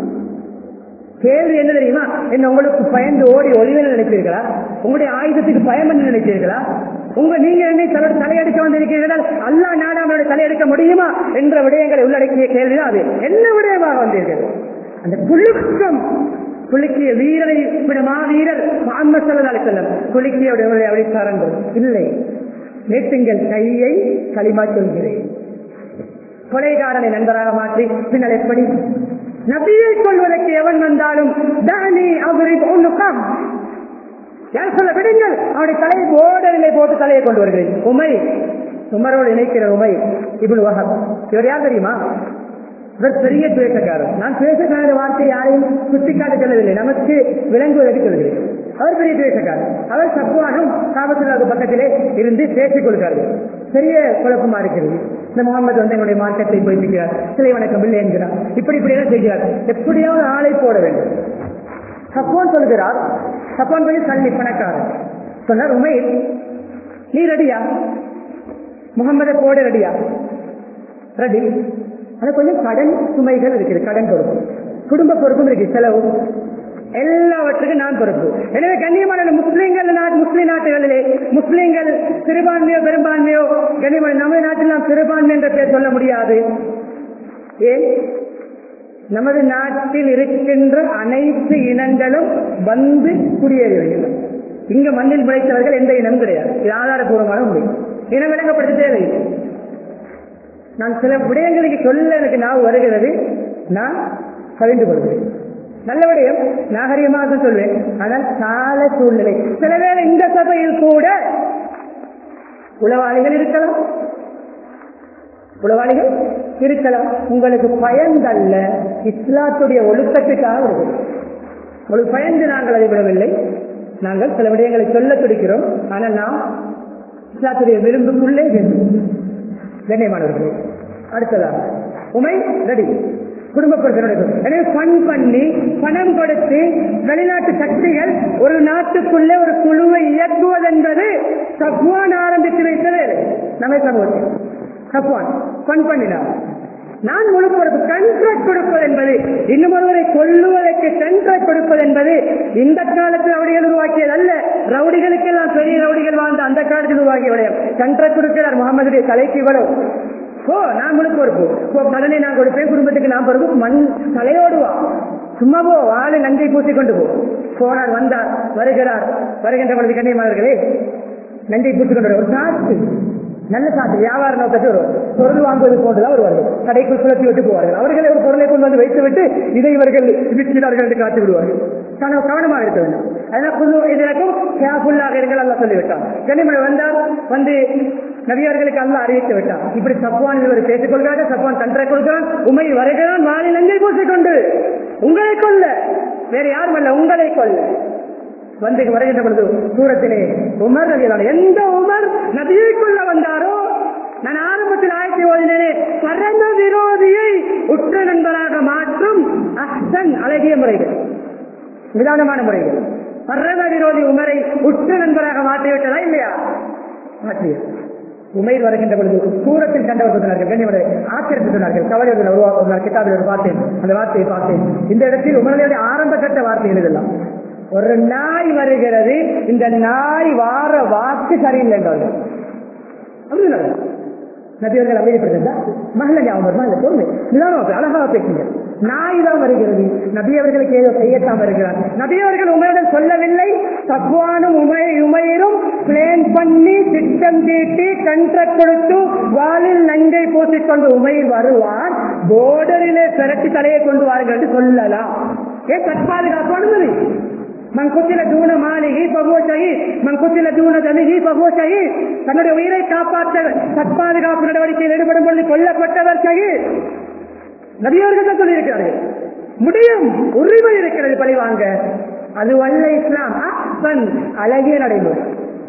A: கேள்வி என்ன தெரியுமா என்ன உங்களுக்கு பயந்து ஓடி ஒளிவில் நினைச்சீர்களா உங்களுடைய ஆயுதத்துக்கு பயம் என்று நினைச்சீர்களா உங்க நீங்க என்னை தலை தலையெடுக்க வந்திருக்கிறீர்கள் அல்லா நாடாமலுடைய தலையெடுக்க முடியுமா என்ற விடயங்களை உள்ளடக்கிய கேள்விதான் அது என்ன விடயமாக வந்தீர்கள் அந்த குலுக்கம் குலுக்கிய வீரரை விட மாவீரர் முகமது சல்லா செல்லம் குலுக்கிய அப்படி சாரங்கள் இல்லை நேற்றுங்கள் கையை களிமா சொல்கிறேன் கொலைகாரனை நண்பராக மாற்றி பின்னர் எப்படி நபியை கொள்வதற்கு எவன் வந்தாலும் தானி அவரை ஒண்ணுக்கம் யார் சொல்ல விடுங்கள் அவனுடைய தலையை போடவில்லை போட்டு தலையை கொண்டு வருகிறேன் உமை உமரோடு இணைக்கிற உமை இவள் வகம் இவர் யார் தெரியுமா இவர் பெரிய துவேஷக்காரர் நான் துவேஷக்கார வார்த்தை யாரையும் சுட்டிக்காட்ட சொல்லவில்லை நமக்கு விளங்குவதற்கு சொல்கிறேன் அவர் பெரிய துவேஷக்காரர் அவர் சத்துவானும் காபத்துள்ளாவுக்கு பக்கத்திலே இருந்து பேசிக் கொடுக்கிறார்கள் பெரிய குழப்பமா இருக்கிறது இந்த முகமது வந்து எங்களுடைய மார்க்கத்தை போய்க்கிறார் சிலை வணக்கம் இல்லை என்கிறார் இப்படி இப்படி எல்லாம் செய்கிறார் எப்படியாவது ஆளை போட வேண்டும் சப்போன் சொல்கிறார் சப்போன் பண்ணி சல்லி பணக்காரர் சொன்னார் உமையில் நீ ரெடியா முகமதை போட ரெடியா ரெடி ஆனா கொஞ்சம் கடன் சுமைகள் இருக்குது கடன் பொறுப்பு குடும்ப பொறுப்பும் இருக்கு செலவு எல்லாவற்றுக்கும் நான் பொறுப்பு எனவே கண்ணியமான முஸ்லீம்கள் நாட்டு முஸ்லீம் நாட்டுகளிலே முஸ்லீம்கள் சிறுபான்மையோ பெரும்பான்மையோ கண்ணியமான நம்ம நாட்டில் நாம் சிறுபான்மை என்ற பேர் சொல்ல முடியாது ஏன் நமது நாட்டில் இருக்கின்ற அனைத்து இனங்களும் வந்து குடியேறி வருகின்றன இங்க மண்ணில் பிழைத்தவர்கள் எந்த இனம் கிடையாது இது ஆதாரபூர்வமான உண்மை இனம் விளங்கப்படுத்த தேவையில்லை நான் சில விடயங்களுக்கு சொல்ல எனக்கு நான் வருகிறது நான் கவிழ்ந்து கொள்கிறேன் நல்ல விடயம் நாகரிகமாக தான் சொல்வேன் ஆனால் கால சூழ்நிலை சில வேளை இந்த சபையில் கூட உளவாளிகள் இருக்கலாம் உளவாளிகள் இருக்கலாம் உங்களுக்கு பயந்தல்ல இஸ்லாத்துடைய ஒழுக்கத்துக்காக வருகிறது உங்களுக்கு பயந்து நாங்கள் அதை விடவில்லை நாங்கள் சில விடயங்களை சொல்ல துடிக்கிறோம் ஆனால் நாம் இஸ்லாத்துடைய விரும்புக்குள்ளே வேண்டும் கண்ணியமானவர்களே அடுத்ததாக உமை ரெடி குடும்ப பிரச்சனை எனவே பண் பண்ணி பணம் கொடுத்து வெளிநாட்டு சக்திகள் ஒரு நாட்டுக்குள்ளே ஒரு குழுவை இயக்குவதென்பது சப்வான் ஆரம்பித்து வைத்த வேலை நம்ம சமூகத்தில் சப்வான் பண் பண்ணினார் நான் முழு பொறுப்பு கண்ட்ராக்ட் கொடுப்பது என்பது இன்னும் ஒருவரை கொல்லுவதற்கு கண்ட்ராக்ட் கொடுப்பது என்பது இந்த காலத்தில் ரவுடிகள் உருவாக்கியது அல்ல ரவுடிகளுக்கெல்லாம் பெரிய ரவுடிகள் வாழ்ந்த அந்த காலத்தில் உருவாக்கிய விடயம் கண்ட்ராக்ட் கொடுக்கிறார் முகமதுடைய தலைக்கு இவ்வளவு ஓ நான் முழு பொறுப்பு ஓ கடனை நான் கொடுப்பேன் குடும்பத்துக்கு நான் பொறுப்பு மண் தலையோடுவா சும்மா போ வாழை நஞ்சை பூசி கொண்டு போ போனார் வந்தார் வருகிறார் வருகின்ற பொழுது கண்ணியமானவர்களே நஞ்சை பூசி கொண்டு ஒரு சாத்து நல்ல சாத்து வியாபார நோக்கத்தில் வருவார் பொருள் வாங்குவது போன்றுதான் வருவார்கள் கடைக்குள் சுழற்றி விட்டு போவார்கள் அவர்களே ஒரு பொருளை கொண்டு வந்து வைத்து விட்டு இதை இவர்கள் விற்கிறார்கள் என்று காட்டி விடுவார்கள் கவனம் கவனமாக இருக்க வேண்டும் அதனால் புது இதற்கும் கேர்ஃபுல்லாக இருங்கள் அல்லா சொல்லிவிட்டான் கனிமொழி வந்தார் வந்து நபியர்களுக்கு அல்லா அறிவித்து விட்டான் இப்படி சப்வான் இவர் பேசிக் கொள்கிறார்கள் சப்வான் தண்டரை கொடுக்கிறான் உமை வருகிறான் வாழை நஞ்சை பூசிக்கொண்டு உங்களை கொல்ல வேற யாரும் அல்ல உங்களை கொல்ல வந்து வருகின்ற பொழுது தூரத்திலே உமர் நபியலான எந்த உமர் நபியைக்குள்ள வந்தாரோ நான் ஆரம்பத்தில் ஆயிரத்தி ஓதினே பரம விரோதியை உற்ற நண்பராக மாற்றும் அஹ்சன் அழகிய முறைகள் நிதானமான முறைகள் பரம விரோதி உமரை உற்ற நண்பராக மாற்றிவிட்டதா இல்லையா மாற்றிய உமைர் வருகின்ற பொழுது தூரத்தில் கண்டவர் சொன்னார்கள் கண்ணியோட ஆச்சரித்து சொன்னார்கள் கவலை உருவாக்குகிறார் கிட்டாபில் ஒரு பார்த்தேன் அந்த வார்த்தையை பார்த்தேன் இந்த இடத்தில் உமர்களுடைய ஆரம்ப கட்ட வார்த்தைகள் இதெல்லாம் ஒரு நாய் வருகிறது இந்த நாய் வார வாக்கு சரியில்லை என்றார்கள் அப்படின்னாங்க நபியர்கள் அமைதிப்படுத்தா மகள ஞாபகம் மகள பொறுமை நிதானம் அழகாக பேசுங்க நாய் தான் வருகிறது நபி அவர்களுக்கு ஏதோ செய்யத்தான் வருகிறார் நபி அவர்கள் உங்களிடம் சொல்லவில்லை தப்புவானும் உமை உமையரும் பிளேன் பண்ணி திட்டம் தீட்டி கண்ட்ராக்ட் கொடுத்து வாலில் நஞ்சை பூசிக்கொண்டு உமையில் வருவார் போர்டரிலே திரட்டி தலையை கொண்டு வாருங்கள் என்று சொல்லலாம் ஏ தற்பாதுகாப்பு அனுமதி மன் குத்தில தூண மாளிகை பகோ ஷஹீத் மன் குத்தில தூண தனிகி பகோ ஷஹீத் தன்னுடைய உயிரை காப்பாற்ற தற்பாதுகாப்பு நடவடிக்கையில் ஈடுபடும் பொழுது கொல்லப்பட்டவர் ஷஹீத் நபியவர்கள் தான் சொல்லியிருக்கிறார்கள் முடியும் உரிமை இருக்கிறது பழி வாங்க அது வல்ல இஸ்லாம் அஹ்சன் அழகிய நடைமுறை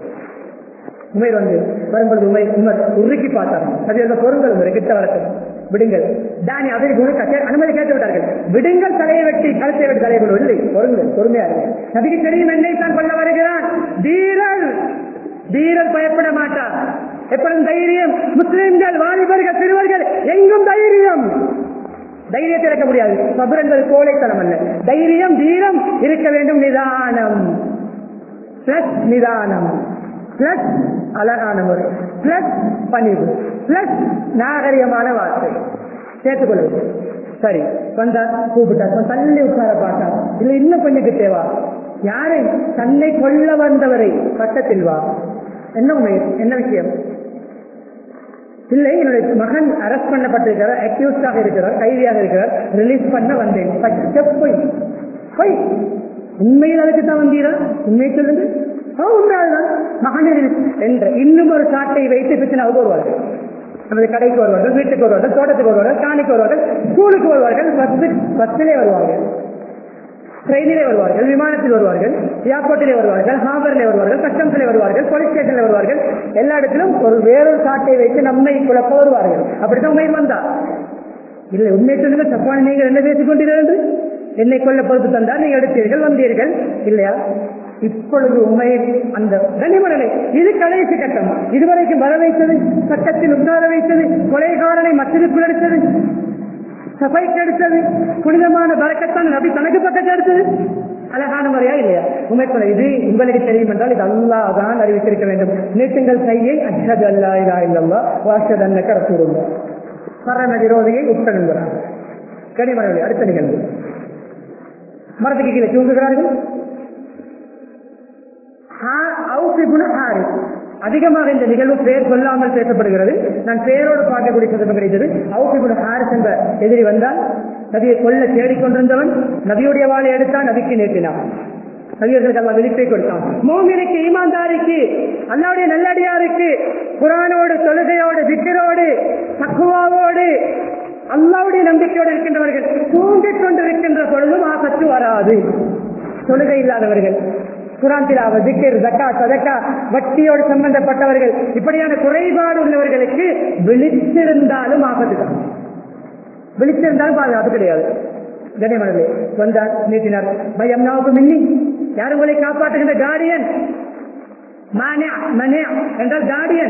A: உமைர் வந்து வரும்பொழுது உமை உமர் உருக்கி பார்த்தார் அது அந்த பொருங்கள் உமர் கிட்ட வரட்டும் விடுங்கள் தானி அதை குண அனுமதி கேட்டு விட்டார்கள் விடுங்கள் தலையை வெட்டி கழுத்தை வெட்டி தலையை கொண்டு இல்லை பொருங்கள் பொறுமையா இருங்க நபிக்கு தெரியும் என்னை தான் கொள்ள வருகிறான் தீரல் தீரல் பயப்பட மாட்டார் எப்பொழுதும் தைரியம் முஸ்லிம்கள் வாலிபர்கள் சிறுவர்கள் எங்கும் தைரியம் தைரியத்தை இறக்க முடியாது சபர் என்பது கோழைத்தனம் அல்ல தைரியம் தீரம் இருக்க வேண்டும் நிதானம் பிளஸ் நிதானம் பிளஸ் அழகான முறை பிளஸ் பணிவு பிளஸ் நாகரிகமான வார்த்தை சேர்த்துக்கொள்வது சரி வந்தா கூப்பிட்டா தள்ளி உட்கார பார்த்தா இல்ல இன்னும் கொஞ்சம் கிட்டேவா யாரை தன்னை கொல்ல வந்தவரை பக்கத்தில் வா என்ன உண்மை என்ன விஷயம் இல்லை என்னுடைய மகன் அரெஸ்ட் பண்ணப்பட்டிருக்கிறார் அக்யூஸ்டாக இருக்கிறார் கைதியாக இருக்கிறார் ரிலீஸ் பண்ண வந்தேன் பச்சை பொய் பொய் உண்மையில் அதுக்கு தான் வந்தீரா உண்மையை சொல்லுங்க உண்மையாதான் மகனில் என்ற இன்னும் ஒரு சாட்டை வைத்து பிரச்சனை வருவார்கள் நமது கடைக்கு வருவார்கள் வீட்டுக்கு வருவார்கள் தோட்டத்துக்கு வருவார்கள் காணிக்கு வருவார்கள் ஸ்கூலுக்கு வருவார்கள் பஸ் பஸ்ஸிலே வருவார்கள் ட்ரெயினிலே வருவார்கள் விமானத்தில் வருவார்கள் ஏர்போர்ட்டிலே வருவார்கள் ஹாபரிலே வருவார்கள் கஸ்டம்ஸிலே வருவார்கள் போலீஸ் ஸ்டேஷன்ல வருவார்கள் எல்லா இடத்திலும் ஒரு வேறொரு சாட்டை வைத்து நம்மை குழப்ப வருவார்கள் அப்படித்தான் உண்மை வந்தா இல்லை உண்மை சொல்லுங்க தப்பான நீங்கள் என்ன பேசிக் கொண்டீர்கள் என்னை கொல்ல பொறுப்பு தந்தால் நீங்கள் எடுத்தீர்கள் வந்தீர்கள் இல்லையா இப்பொழுது உண்மை அந்த கனிமணலை இது கடைசி கட்டம் இதுவரைக்கும் வர வைத்தது சட்டத்தில் உட்கார வைத்தது கொலைகாரனை மற்றதுக்குள் எடுத்தது சபைக்கு எடுத்தது புனிதமான பறக்கத்தான் நபி தனக்கு பக்கத்து எடுத்தது அழகான முறையா இல்லையா உண்மைக்குள்ள இது உங்களுக்கு தெரியும் என்றால் இது அல்லாஹ் தான் அறிவித்திருக்க வேண்டும் நீட்டுங்கள் கையை அஷது அல்லா இல்லா இல்லல்லா வாஷது அன்னக்க ரசூலுல்லா பரம விரோதியை உட்கணுங்கிறார் கனிமணி அடுத்த நிகழ்வு மரத்துக்கு கீழே தூங்குகிறார்கள் அதிகமாக இந்த நிகழ்வு பெயர் சொல்லாமல் பேசப்படுகிறது நான் பெயரோடு பார்க்கக்கூடிய சந்தர்ப்பம் கிடைத்தது அவுபிபுல் ஹாரிஸ் என்ற எதிரி வந்தால் நபியை கொல்ல தேடிக்கொண்டிருந்தவன் நபியுடைய வாழை எடுத்தான் நபிக்கு நீட்டினான் நபியர்களுக்கு அல்லா வெளிப்பை கொடுத்தான் மோமினுக்கு ஈமான்தாரிக்கு அல்லாவுடைய நல்லடியாருக்கு குரானோடு தொழுகையோடு திக்கரோடு தக்குவாவோடு அல்லாவுடைய நம்பிக்கையோடு இருக்கின்றவர்கள் தூங்கிக் கொண்டிருக்கின்ற பொழுதும் ஆபத்து வராது தொழுகை இல்லாதவர்கள் குரான் திலாவ திக்கர் ஜக்கா சதக்கா வட்டியோடு சம்பந்தப்பட்டவர்கள் இப்படியான குறைபாடு உள்ளவர்களுக்கு விழித்திருந்தாலும் ஆபத்து தான் விழித்திருந்தாலும் பாதுகாப்பு கிடையாது கனிமணலே வந்தார் நீட்டினார் பயம் நாவுக்கு மின்னி யார் உங்களை காப்பாற்றுகின்ற கார்டியன் மானியா மனியா என்றால் கார்டியன்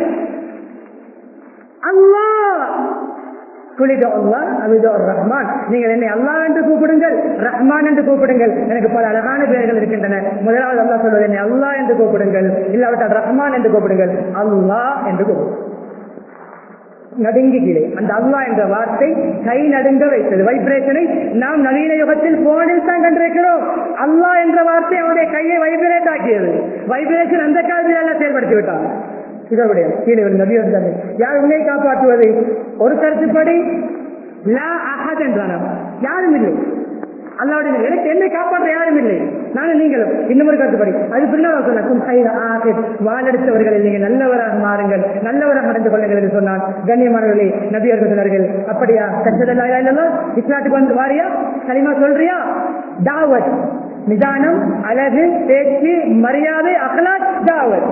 A: அல்லாஹ் குளிதோ அல்லா அவிதோ ரஹ்மான் நீங்கள் என்னை அல்லாஹ் என்று கூப்பிடுங்கள் ரஹ்மான் என்று கூப்பிடுங்கள் எனக்கு பல அழகான பெயர்கள் இருக்கின்றன முதலாவது அல்லாஹ் சொல்வது என்னை அல்லாஹ் என்று கூப்பிடுங்கள் இல்லாவிட்டால் ரஹ்மான் என்று கூப்பிடுங்கள் அல்லாஹ் என்று கூப்பிடுங்கள் நடுங்கி கீழே அந்த அல்லா என்ற வார்த்தை கை நடுங்க வைத்தது வைப்ரேஷனை நாம் நவீன யுகத்தில் போனில் தான் கண்டிருக்கிறோம் அல்லா என்ற வார்த்தை அவருடைய கையை வைப்ரேட் ஆக்கியது வைப்ரேஷன் அந்த காலத்தில் எல்லாம் செயல்படுத்தி விட்டார் இதோடைய கீழே ஒரு நபி வந்தாங்க யார் உன்னை காப்பாற்றுவது ஒரு கருத்துப்படி லா அஹத் என்றான யாரும் இல்லை அல்லாவுடைய எனக்கு என்னை காப்பாற்ற யாரும் இல்லை நானும் நீங்களும் இன்னும் ஒரு கருத்துப்படி அது பின்னால் சொன்னாக்கும் வாழெடுத்தவர்களை நீங்கள் நல்லவராக மாறுங்கள் நல்லவராக நடந்து கொள்ளுங்கள் என்று சொன்னான் கண்ணியமானவர்களே நபியர்கள் சொன்னார்கள் அப்படியா கச்சதல்லா இல்லைன்னா இஸ்லாத்துக்கு வந்து வாரியா களிமா சொல்றியா தாவத் நிதானம் அழகு பேச்சு மரியாதை அகலாத் தாவத்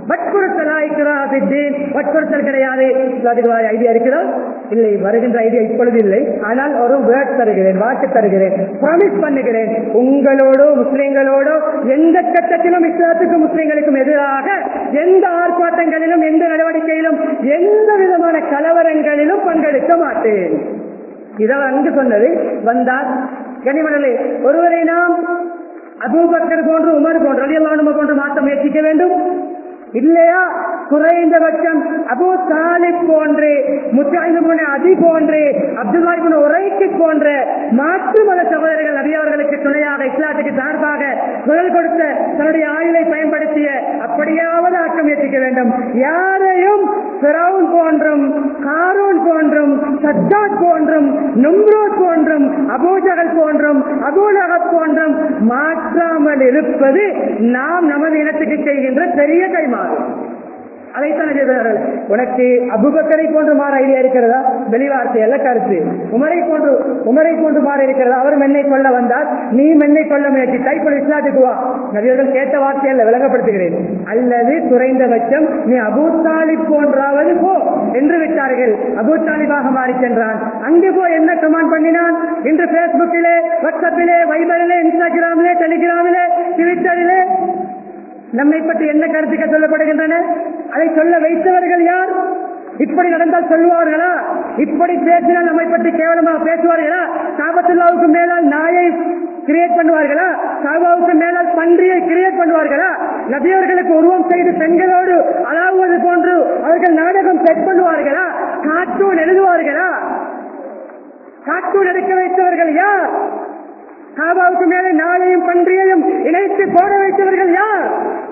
A: வற்புறுத்தல் கிடையாது ஐடியா இருக்கிறதா இல்லை வருகின்ற ஐடியா இப்பொழுது இல்லை ஆனால் ஒரு வேர்ட் தருகிறேன் வாக்கு தருகிறேன் ப்ராமிஸ் பண்ணுகிறேன் உங்களோடோ முஸ்லிம்களோடோ எந்த கட்டத்திலும் இஸ்லாத்துக்கு முஸ்லிம்களுக்கும் எதிராக எந்த ஆர்ப்பாட்டங்களிலும் எந்த நடவடிக்கையிலும் எந்த விதமான கலவரங்களிலும் பங்கெடுக்க மாட்டேன் இதான் அங்கு சொன்னது வந்தார் கனிமணலே ஒருவரை நாம் அபூபக்கர் போன்று உமர் போன்று அலியல்லானும போன்று மாற்ற முயற்சிக்க வேண்டும் இல்லையா குறைந்தபட்சம் அபு தாலிப் போன்று முத்தாயிபுன அதி போன்று அப்துல்லாஹிபுன உரைக்கு போன்ற மாற்று மத சகோதரர்கள் நபி அவர்களுக்கு துணையாக இஸ்லாத்துக்கு சார்பாக குரல் கொடுத்த தன்னுடைய ஆயுளை பயன்படுத்திய அப்படியாவது ஆக்க முயற்சிக்க வேண்டும் யாரையும் பிரவுன் போன்றும் காரூன் போன்றும் சத்தாத் போன்றும் நும்ரோத் போன்றும் அபூஜகல் போன்றும் அபூலகத் போன்றும் மாற்றாமல் இருப்பது நாம் நமது இனத்துக்கு செய்கின்ற பெரிய கைமாறு அதைத்தான் செய்தார்கள் உனக்கு அபுபக்கரை போன்று மாற ஐடியா இருக்கிறதா வெளிவார்த்தை அல்ல கருத்து உமரை போன்று உமரை போன்று மாற இருக்கிறதா அவர் மென்னை கொள்ள வந்தார் நீ மென்னை கொள்ள முயற்சி தைப்பொழு இஸ்லாத்துக்கு வா நபியர்கள் கேட்ட வார்த்தை அல்ல விளங்கப்படுத்துகிறேன் அல்லது குறைந்தபட்சம் நீ அபூத்தாலி போன்றாவது போ என்று விட்டார்கள் அபூத்தாலிபாக மாறி சென்றான் அங்கு போய் என்ன கமாண்ட் பண்ணினான் இன்று பேஸ்புக்கிலே வாட்ஸ்அப்பிலே வைபரிலே இன்ஸ்டாகிராமிலே டெலிகிராமிலே ட்விட்டரிலே நம்மை பற்றி என்ன கருத்துக்கள் சொல்லப்படுகின்றன அதை சொல்ல வைத்தவர்கள் யார் இப்படி நடந்தால் சொல்லுவார்களா இப்படி பேசினால் நம்மை பற்றி கேவலமாக பேசுவார்களா காபத்துல்லாவுக்கு மேலால் நாயை கிரியேட் பண்ணுவார்களா சாபாவுக்கு மேலால் பன்றியை கிரியேட் பண்ணுவார்களா நபியவர்களுக்கு உருவம் செய்து பெண்களோடு அலாவுவது போன்று அவர்கள் நாடகம் செட் பண்ணுவார்களா கார்ட்டூன் எழுதுவார்களா கார்ட்டூன் எடுக்க வைத்தவர்கள் யார் காபாவுக்கு மேலே நாளையும் பன்றியையும் இணைத்து போட வைத்தவர்கள் யார்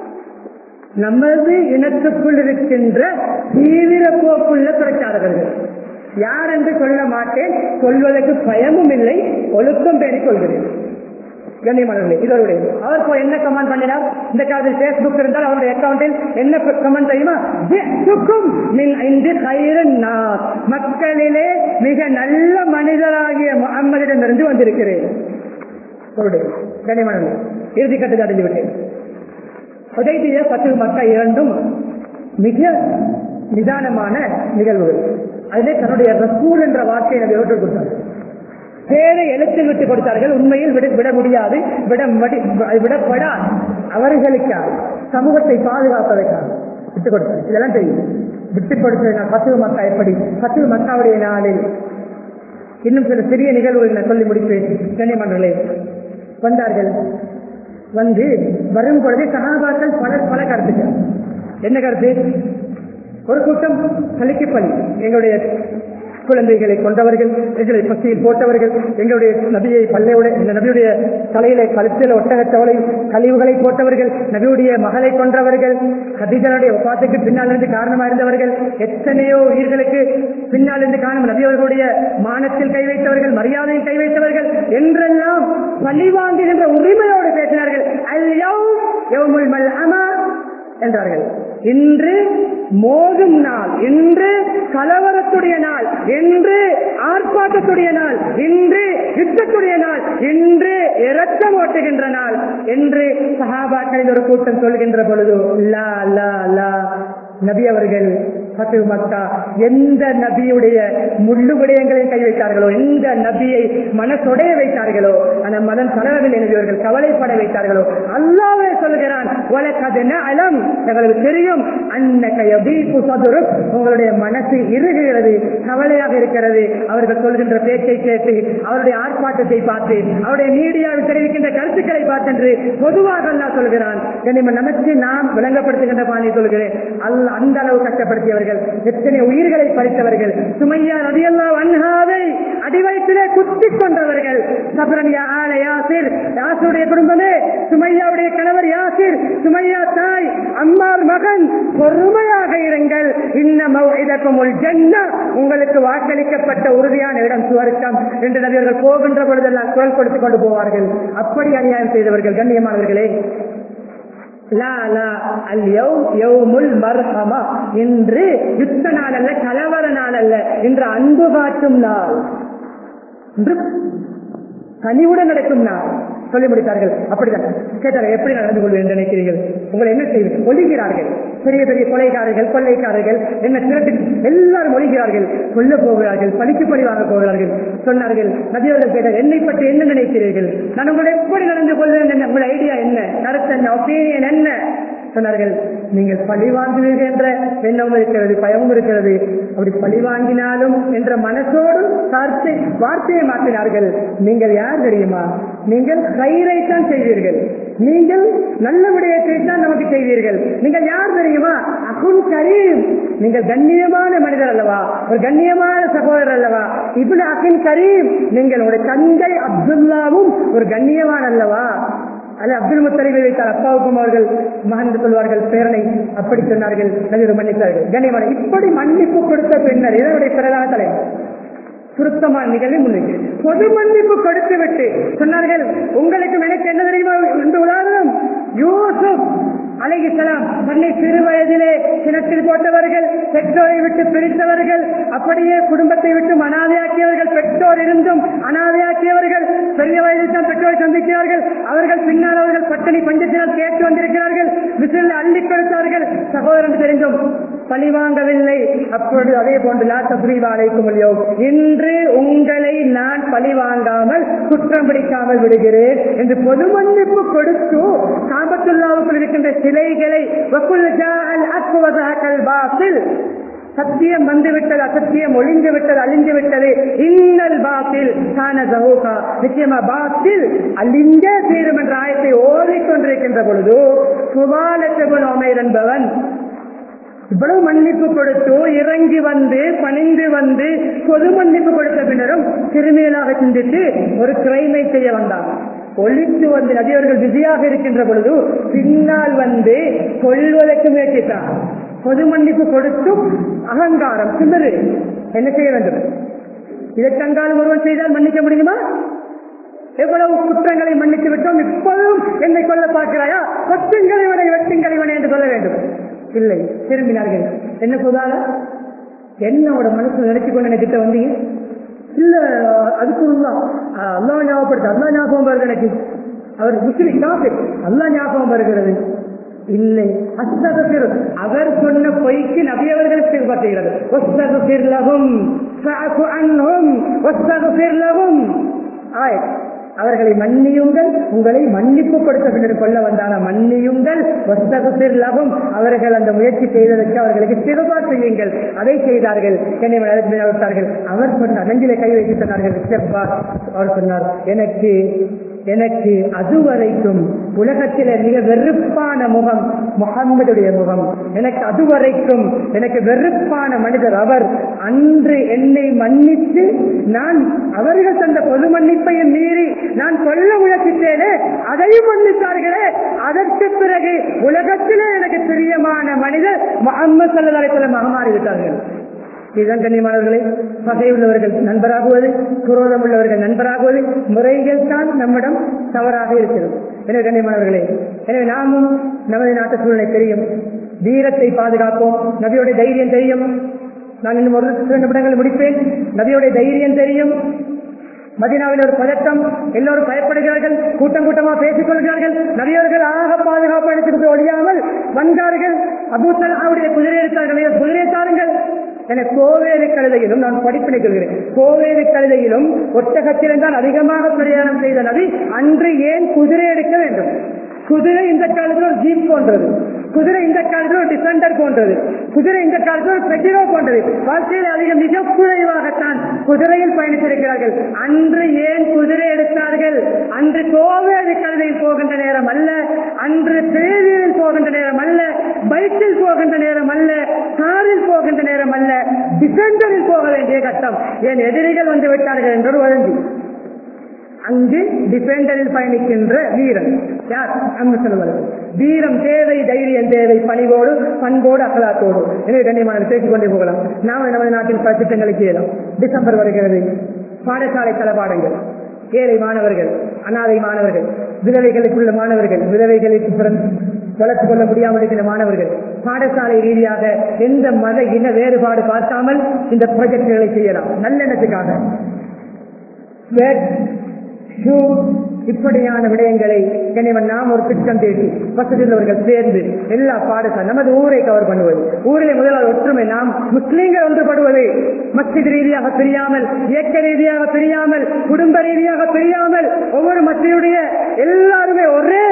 A: நமது இனத்துக்குள் இருக்கின்ற தீவிர போக்குள்ள பிரச்சாரகர்கள் யார் என்று சொல்ல மாட்டேன் சொல்வதற்கு பயமும் இல்லை ஒழுக்கம் பேணிக் கொள்கிறேன் கண்ணியமானவர்களே இதோடைய அவர் போய் என்ன கமெண்ட் பண்ணினார் இந்த காலத்தில் பேஸ்புக் இருந்தால் அவருடைய அக்கௌண்டில் என்ன கமெண்ட் தெரியுமா ஜிஅ்துக்கும் மின் ஐந்து கைரன் நாஸ். மக்களிலே மிக நல்ல மனிதராகிய முகம்மதிடமிருந்து வந்திருக்கிறேன் அவருடைய கண்ணியமானவர்களே இறுதி கட்டத்தை அடைந்து விட்டேன் உதயத்திய பத்து மக்கள் இரண்டும் மிக நிதானமான நிகழ்வுகள் அதிலே தன்னுடைய ரசூல் என்ற வார்த்தையை நபி அவர்கள் கொடுத்தார் பேரை எழுத்தில் விட்டு கொடுத்தார்கள் உண்மையில் விட விட முடியாது விட மடி- விடப்படாது அவர்களுக்காக சமூகத்தை பாதுகாப்பதற்காக விட்டுக் கொடுத்தார் இதெல்லாம் தெரியும் விட்டுக் கொடுத்தது பத்து மக்கா எப்படி பத்து மக்காவுடைய நாளில் இன்னும் சில சிறிய நிகழ்வுகளை நான் சொல்லி முடிப்பேன் கண்ணியமன்றங்களே வந்தார்கள் வந்து வரும் பொழுது சகாபாக்கள் பல பல கருத்துக்கள் என்ன கருத்து ஒரு கூட்டம் பலிக்கு பலி எங்களுடைய குழந்தைகளை கொண்டவர்கள் எங்களை பசியில் போட்டவர்கள் எங்களுடைய நபியை பல்லையுடைய இந்த நபியுடைய தலையிலே கழுத்தில் ஒட்டகத்தவளை கழிவுகளை போட்டவர்கள் நபியுடைய மகளை கொன்றவர்கள் ஹதீஜனுடைய ஒப்பாத்துக்கு பின்னால் இருந்து காரணமா இருந்தவர்கள் எத்தனையோ உயிர்களுக்கு பின்னால் இருந்து காணும் நபி அவர்களுடைய மானத்தில் கை வைத்தவர்கள் மரியாதையில் கை வைத்தவர்கள் என்றெல்லாம் பழி வாங்குகின்ற உரிமையோடு பேசினார்கள் அல் யௌம் யௌமுல் மல்அமா என்றார்கள் இன்று மோதும் நாள் இன்று கலவரத்துடைய நாள் இன்று ஆர்ப்பாட்டத்துடைய நாள் இன்று யுத்தத்துடைய நாள் இன்று இரத்தம் ஓட்டுகின்ற நாள் என்று சஹாபாக்களில் ஒரு கூட்டம் சொல்கின்ற பொழுது லா லா லா நபி அவர்கள் பத்து மக்கா எந்த நபியுடைய முள்ளு விடயங்களை கை வைத்தார்களோ எந்த நபியை மனசொடைய வைத்தார்களோ அந்த மதம் தளரவில் எழுதியவர்கள் கவலைப்பட வைத்தார்களோ அல்லாவே சொல்கிறான் உலகதென அலம் எங்களுக்கு தெரியும் அன்னகையபீசதுரு உங்களுடைய மனசு இறுகுகிறது கவலையாக இருக்கிறது அவர்கள் சொல்கின்ற பேச்சை கேட்டு அவருடைய ஆர்ப்பாட்டத்தை பார்த்து அவருடைய மீடியாவில் தெரிவிக்கின்ற கருத்துக்களை பார்த்தென்று பொதுவாக அல்லாஹ் சொல்கிறான் கனிம நமக்கு நாம் விளங்கப்படுத்துகின்ற பாணி சொல்கிறேன் அல்ல அந்த அளவு கஷ்டப்படுத்தியவர்கள் எத்தனை உயிர்களை பறித்தவர்கள் சுமையா நதியல்லா அன்ஹாவை அடிவயத்திலே குத்திக் கொண்டவர்கள் சபரனியா ஆல யாசிர் யாசுடைய குடும்பமே சுமையாவுடைய கணவர் யாசிர் சுமையா தாய் அம்மாள் மகன் பொறுமையாக இருங்கள் இன்னும் இதற்கும் ஜன்னா உங்களுக்கு வாக்களிக்கப்பட்ட உறுதியான இடம் சுவர்க்கம் என்று நபியர்கள் போகின்ற பொழுதெல்லாம் குரல் கொடுத்துக் கொண்டு போவார்கள் அப்படி அநியாயம் செய்தவர்கள் கண்ணியமானவர்களே லா லா அல் யௌம் யௌமுல் மர்ஹமா இன்று யுத்த நாள் அல்ல கலவர நாள் அல்ல இன்று அன்பு காட்டும் நாள் இன்று கனிவுடன் நடக்கும் நாள் சொல்லி முடித்தார்கள் அப்படிதான் கேட்டார்கள் எப்படி நடந்து கொள்வேன் என்று நினைக்கிறீர்கள் உங்களை என்ன செய்வது ஒழிகிறார்கள் பெரிய பெரிய கொலைகாரர்கள் கொள்ளைக்காரர்கள் என்ன திரட்டு எல்லாரும் ஒழிகிறார்கள் கொல்ல போகிறார்கள் பழிக்கு பழி வாங்க போகிறார்கள் சொன்னார்கள் நபியவர்கள் கேட்டார் என்னை பற்றி என்ன நினைக்கிறீர்கள் நான் உங்களை எப்படி நடந்து கொள்வேன் என்ன உங்கள் ஐடியா என்ன கருத்து என்ன ஒப்பீனியன் என்ன சொன்னார்கள் நீங்கள் பழி வாங்குவீர்கள் என்ற எண்ணமும் இருக்கிறது பயமும் இருக்கிறது அப்படி பழி வாங்கினாலும் என்ற மனசோடு வார்த்தை வார்த்தையை மாற்றினார்கள் நீங்கள் யார் தெரியுமா நீங்கள் கயிறை தான் செய்வீர்கள் நீங்கள் நல்ல விடயத்தை தான் நமக்கு செய்வீர்கள் நீங்கள் யார் தெரியுமா அகுன் கரீம் நீங்கள் கண்ணியமான மனிதர் அல்லவா ஒரு கண்ணியமான சகோதரர் அல்லவா இப்படி அகின் கரீம் நீங்கள் உங்களுடைய தந்தை அப்துல்லாவும் ஒரு கண்ணியமான அல்லவா அல்ல அப்துல் முத்தலிபை வைத்தார் அப்பாவுக்கும் அவர்கள் மகன் சொல்வார்கள் பேரனை அப்படி சொன்னார்கள் நபிகள் மன்னித்தார்கள் கண்ணியமான இப்படி மன்னிப்பு கொடுத்த பின்னர் இதனுடைய பிரதான தலைவர் சுருக்கமான நிகழ்வை முன்னிட்டு பொது மன்னிப்பு கொடுத்து விட்டு சொன்னார்கள் உங்களுக்கு எனக்கு என்ன தெரியுமா இந்த உதாரணம் யூசுப் அலைகிசலாம் தன்னை சிறு வயதிலே கிணற்றில் போட்டவர்கள் பெற்றோரை விட்டு பிரித்தவர்கள் அப்படியே குடும்பத்தை விட்டு அனாதையாக்கியவர்கள் பெற்றோர் இருந்தும் அனாதையாக்கியவர்கள் பெரிய வயதில் தான் பெற்றோரை சந்திக்கிறார்கள் அவர்கள் பின்னால் அவர்கள் பட்டினி பஞ்சத்தினால் கேட்டு வந்திருக்கிறார்கள் விசில் அள்ளி கொடுத்தார்கள் சகோதரன் தெரிந்தும் பழி வாங்கவில்லை அப்பொழுது அதே போன்று லாத்த புரிவாளைக்கும் முடியும் இன்று உங்களை நான் பழி வாங்காமல் குற்றம் பிடிக்காமல் விடுகிறேன் என்று பொது மன்னிப்பு கொடுத்து காபத்துல்லாவுக்குள் இருக்கின்ற சிலைகளை சத்தியம் வந்துவிட்டது அசத்தியம் ஒளிந்து விட்டது அழிந்து விட்டது இன்னல் பாத்தில் கான சகோகா நிச்சயமா பாத்தில் அழிந்தே தீரும் என்ற ஆயத்தை ஓதிக்கொண்டிருக்கின்ற பொழுது சுபாலத்தபுன் ஒமைர் என்பவன் இவ்வளவு மன்னிப்பு கொடுத்து இறங்கி வந்து பணிந்து வந்து பொது மன்னிப்பு கொடுத்த பின்னரும் சிறுமியலாக சிந்தித்து ஒரு கிரைமை செய்ய வந்தான் ஒழித்து வந்து நதியவர்கள் பிஸியாக இருக்கின்ற பொழுது பின்னால் வந்து கொள்வதற்கு முயற்சித்தான் பொது மன்னிப்பு கொடுத்தும் அகங்காரம் சிந்தரு என்ன செய்ய வேண்டும் இதற்கங்காலும் ஒருவன் செய்தால் மன்னிக்க முடியுமா எவ்வளவு குற்றங்களை மன்னித்து விட்டோம் இப்போதும் என்னை கொல்ல பார்க்கிறாயா கொத்துங்களை வினை வெட்டுங்களை வினை என்று சொல்ல வேண்டும் இல்லை திரும்பினார்கள் என்ன சொல்லாத என்னோட மனசு நினைச்சு கொண்டு எனக்கு கிட்ட வந்தீங்க இல்ல அதுக்கு அல்லா ஞாபகப்படுத்த அல்லா ஞாபகம் வருது எனக்கு அவர் முஸ்லிம் காஃபி அல்லா ஞாபகம் வருகிறது இல்லை அஸ்தகசிர் அவர் சொன்ன பொய்க்கு நபி அவர்களுக்கு பற்றுகிறது ஒஸ்தகசிர் லகும் ஒஸ்தகசிர் லகும் ஆய் அவர்களை மன்னியுங்கள் உங்களை மன்னிப்பு கொடுத்த பின்னர் கொள்ள வந்தான மன்னியுங்கள் லகும் அவர்கள் அந்த முயற்சி செய்ததற்கு அவர்களுக்கு திருபா செய்யுங்கள் அதை செய்தார்கள் என்னை விட்டார்கள் அவர் சொன்னார் நெஞ்சிலே கை வைத்து சொன்னார்கள் அவர் சொன்னார் எனக்கு எனக்கு அதுவரைக்கும் உலகத்தில மிக வெறுப்பான முகம் முகம்மதுடைய முகம் எனக்கு அதுவரைக்கும் எனக்கு வெறுப்பான மனிதர் அவர் அன்று என்னை மன்னித்து நான் அவர்கள் தந்த பொது மன்னிப்பையும் மீறி நான் சொல்ல முயற்சித்தேனே அதையும் மன்னித்தார்களே அதற்கு பிறகு உலகத்திலே எனக்கு பிரியமான மனிதர் முகம்மது சல்லா அலிஸ்லாம் மாறிவிட்டார்கள் இதுதான் கண்ணியமானவர்களே பகை உள்ளவர்கள் நண்பராகுவது குரோதம் உள்ளவர்கள் நண்பராகுவது முறைகள் தான் நம்மிடம் தவறாக இருக்கிறது எனவே கண்ணியமானவர்களே எனவே நாமும் நமது நாட்டு சூழ்நிலை தெரியும் வீரத்தை பாதுகாப்போம் நபியோட தைரியம் தெரியும் நான் இன்னும் ஒரு சில நிமிடங்கள் முடிப்பேன் நபியோட தைரியம் தெரியும் மதினாவில் ஒரு பதட்டம் எல்லோரும் பயப்படுகிறார்கள் கூட்டம் கூட்டமா பேசிக் கொள்கிறார்கள் நபியவர்கள் ஆக பாதுகாப்பு அடித்து ஒழியாமல் வந்தார்கள் அபூத்தல் அவருடைய குதிரை எடுத்தார்கள் குதிரை தாருங்கள் என கோவேறு கழுதையிலும் நான் படிப்பினை கொள்கிறேன் கோவேறு கழுதையிலும் ஒட்டகத்திலும் தான் அதிகமாக பிரயாணம் செய்த நபி அன்று ஏன் குதிரை எடுக்க வேண்டும் குதிரை இந்த காலத்தில் ஒரு ஜீப் போன்றது குதிரை இந்த காலத்தில் ஒரு டிஃபெண்டர் போன்றது குதிரை இந்த காலத்தில் ஒரு பெட்டிரோ போன்றது வாழ்க்கையில் அதிக மிக குறைவாகத்தான் குதிரையில் பயணித்திருக்கிறார்கள் அன்று ஏன் குதிரை எடுத்தார்கள் அன்று கோவேறு கழுதையில் போகின்ற நேரம் அல்ல அன்று பேரியில் போகின்ற நேரம் அல்ல பைக்கில் போகின்ற நேரம் அல்ல காரில் போகின்ற நேரம் அல்ல டிஃபெண்டரில் போக வேண்டிய கட்டம் ஏன் எதிரிகள் வந்து விட்டார்கள் என்று வழங்கி அங்கு டிஃபெண்டரில் பயணிக்கின்ற வீரன் யார் அங்கு சொல்லுவார்கள் வீரம் தேவை தைரியம் தேவை பணிவோடு பண்போடு அகலாத்தோடு எனவே கண்ணியமான பேசிக் கொண்டே போகலாம் நாம் நமது நாட்டின் பல திட்டங்களை செய்யலாம் டிசம்பர் வருகிறது பாடசாலை தளபாடங்கள் ஏழை மாணவர்கள் அனாதை மாணவர்கள் விதவைகளுக்குள்ள மாணவர்கள் விதவைகளுக்கு பிறந்து வளர்த்துக் கொள்ள முடியாமல் இருக்கிற மாணவர்கள் பாடசாலை ரீதியாக எந்த மத இன வேறுபாடு பார்க்காமல் இந்த ப்ராஜெக்டுகளை செய்யலாம் நல்லெண்ணத்துக்காக ஷூ இப்படியான விடயங்களை கனிவன் நாம் ஒரு திட்டம் தேடி வசதியுள்ளவர்கள் சேர்ந்து எல்லா பாடசாலை நமது ஊரை கவர் பண்ணுவது ஊரிலே முதலாவது ஒற்றுமை நாம் முஸ்லீம்கள் ஒன்றுபடுவது மஸ்ஜித் ரீதியாக பிரியாமல் இயக்க ரீதியாக பிரியாமல் குடும்ப ரீதியாக பிரியாமல் ஒவ்வொரு மத்தியுடைய எல்லாருமே ஒரே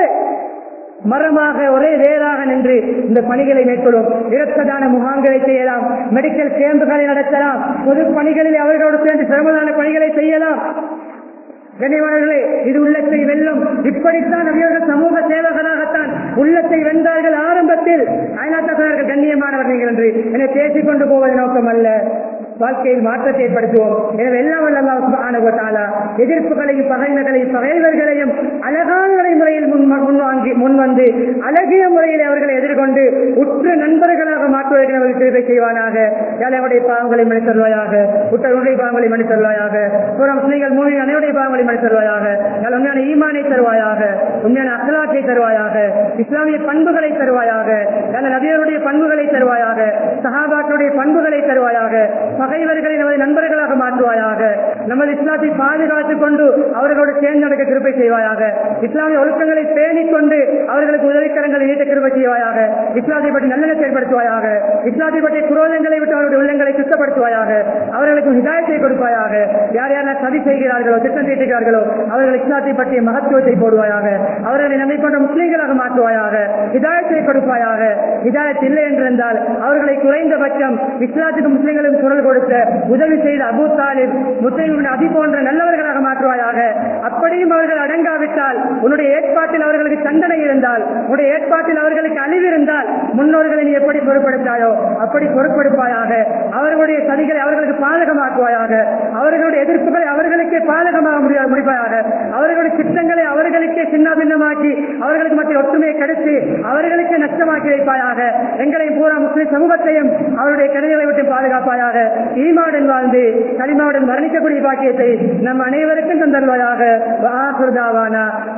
A: மரமாக ஒரே வேறாக நின்று இந்த பணிகளை மேற்கொள்ளும் இரத்ததான முகாம்களை செய்யலாம் மெடிக்கல் கேம்புகளை நடத்தலாம் பொது பணிகளில் அவர்களோடு சேர்ந்து சிரமதான பணிகளை செய்யலாம் கண்ணியமானவர்களே இது உள்ளத்தை வெல்லும் இப்படித்தான் நபியர்கள் சமூக சேவகராகத்தான் உள்ளத்தை வென்றார்கள் ஆரம்பத்தில் அயனாத்தவர்கள் கண்ணியமானவர் நீங்கள் என்று என்னை பேசிக் கொண்டு போவது நோக்கம் அல்ல வாழ்க்கையில் மாற்றத்தை ஏற்படுத்துவோம் எனவே எல்லாம் வல்ல எதிர்ப்புகளையும் பகைமைகளையும் பகைவர்களையும் அழகான முறையில் முன் முன்வாங்கி முன்வந்து அழகிய முறையில் அவர்களை எதிர்கொண்டு உற்ற நண்பர்களாக மாற்றுவதற்கு அவர்கள் சேவை செய்வானாக ஏழையுடைய பாவங்களை மணி தருவாயாக உற்றருடைய பாவங்களை மணி தருவாயாக புறம் நீங்கள் மூணு அனைவருடைய பாவங்களை மணி தருவாயாக யாழ் உண்மையான ஈமானை தருவாயாக உண்மையான அகலாட்டை தருவாயாக இஸ்லாமிய பண்புகளை தருவாயாக யாழ் நபியருடைய பண்புகளை தருவாயாக சஹாபாக்களுடைய பண்புகளை தருவாயாக பகைவர்களை நமது நண்பர்களாக மாற்றுவாயாக நமது இஸ்லாத்தை பாதுகாத்துக் கொண்டு அவர்களோடு சேர்ந்து நடக்க கிருப்பை செய்வாயாக இஸ்லாமிய ஒழுக்கங்களை பேணிக் கொண்டு அவர்களுக்கு உதவிக்கரங்களை நீட்ட கிருப்பை செய்வாயாக இஸ்லாத்தை பற்றி நல்லெண்ணத்தை ஏற்படுத்துவாயாக இஸ்லாத்தை பற்றிய குரோதங்களை விட்டு அவருடைய உள்ளங்களை சுத்தப்படுத்துவாயாக அவர்களுக்கு ஹிதாயத்தை கொடுப்பாயாக யார் யாரெல்லாம் சதி செய்கிறார்களோ திட்டம் தீட்டுகிறார்களோ அவர்கள் இஸ்லாத்தை பற்றிய மகத்துவத்தை போடுவாயாக அவர்களை நம்பிக்கொண்ட முஸ்லீம்களாக மாற்றுவாயாக ஹிதாயத்தை கொடுப்பாயாக ஹிதாயத் இல்லை என்றிருந்தால் அவர்களை குறைந்தபட்சம் இஸ்லாத்துக்கு முஸ்லீம்களும் குரல் கொடுத்த உதவி செய்த அபு தாலிப் முஸ்லீம் அதி போன்ற நல்லவர்களாக மாற்றுவாயாக அப்படியும் அவர்கள் அடங்காவிட்டால் உன்னுடைய ஏற்பாட்டில் அவர்களுக்கு தண்டனை இருந்தால் உன்னுடைய ஏற்பாட்டில் அவர்களுக்கு அழிவு இருந்தால் முன்னோர்களை நீ எப்படி பொறுப்படுத்தாயோ அப்படி பொறுப்படுப்பாயாக அவர்களுடைய சதிகளை அவர்களுக்கு பாதகமாக்குவாயாக அவர்களுடைய எதிர்ப்புகளை அவர்களுக்கே பாதகமாக முடியாது முடிப்பாயாக அவர்களுடைய திட்டங்களை அவர்களுக்கே சின்ன பின்னமாக்கி அவர்களுக்கு மத்திய ஒற்றுமையை கெடுத்து அவர்களுக்கு நஷ்டமாக்கி வைப்பாயாக எங்களையும் பூரா முஸ்லிம் சமூகத்தையும் அவருடைய கருவிகளை விட்டு பாதுகாப்பாயாக ஈமாவுடன் வாழ்ந்து களிமாவுடன் மரணிக்கக்கூடிய பாக்கியத்தை நம் அனைவருக்கும் தந்தருவாயாக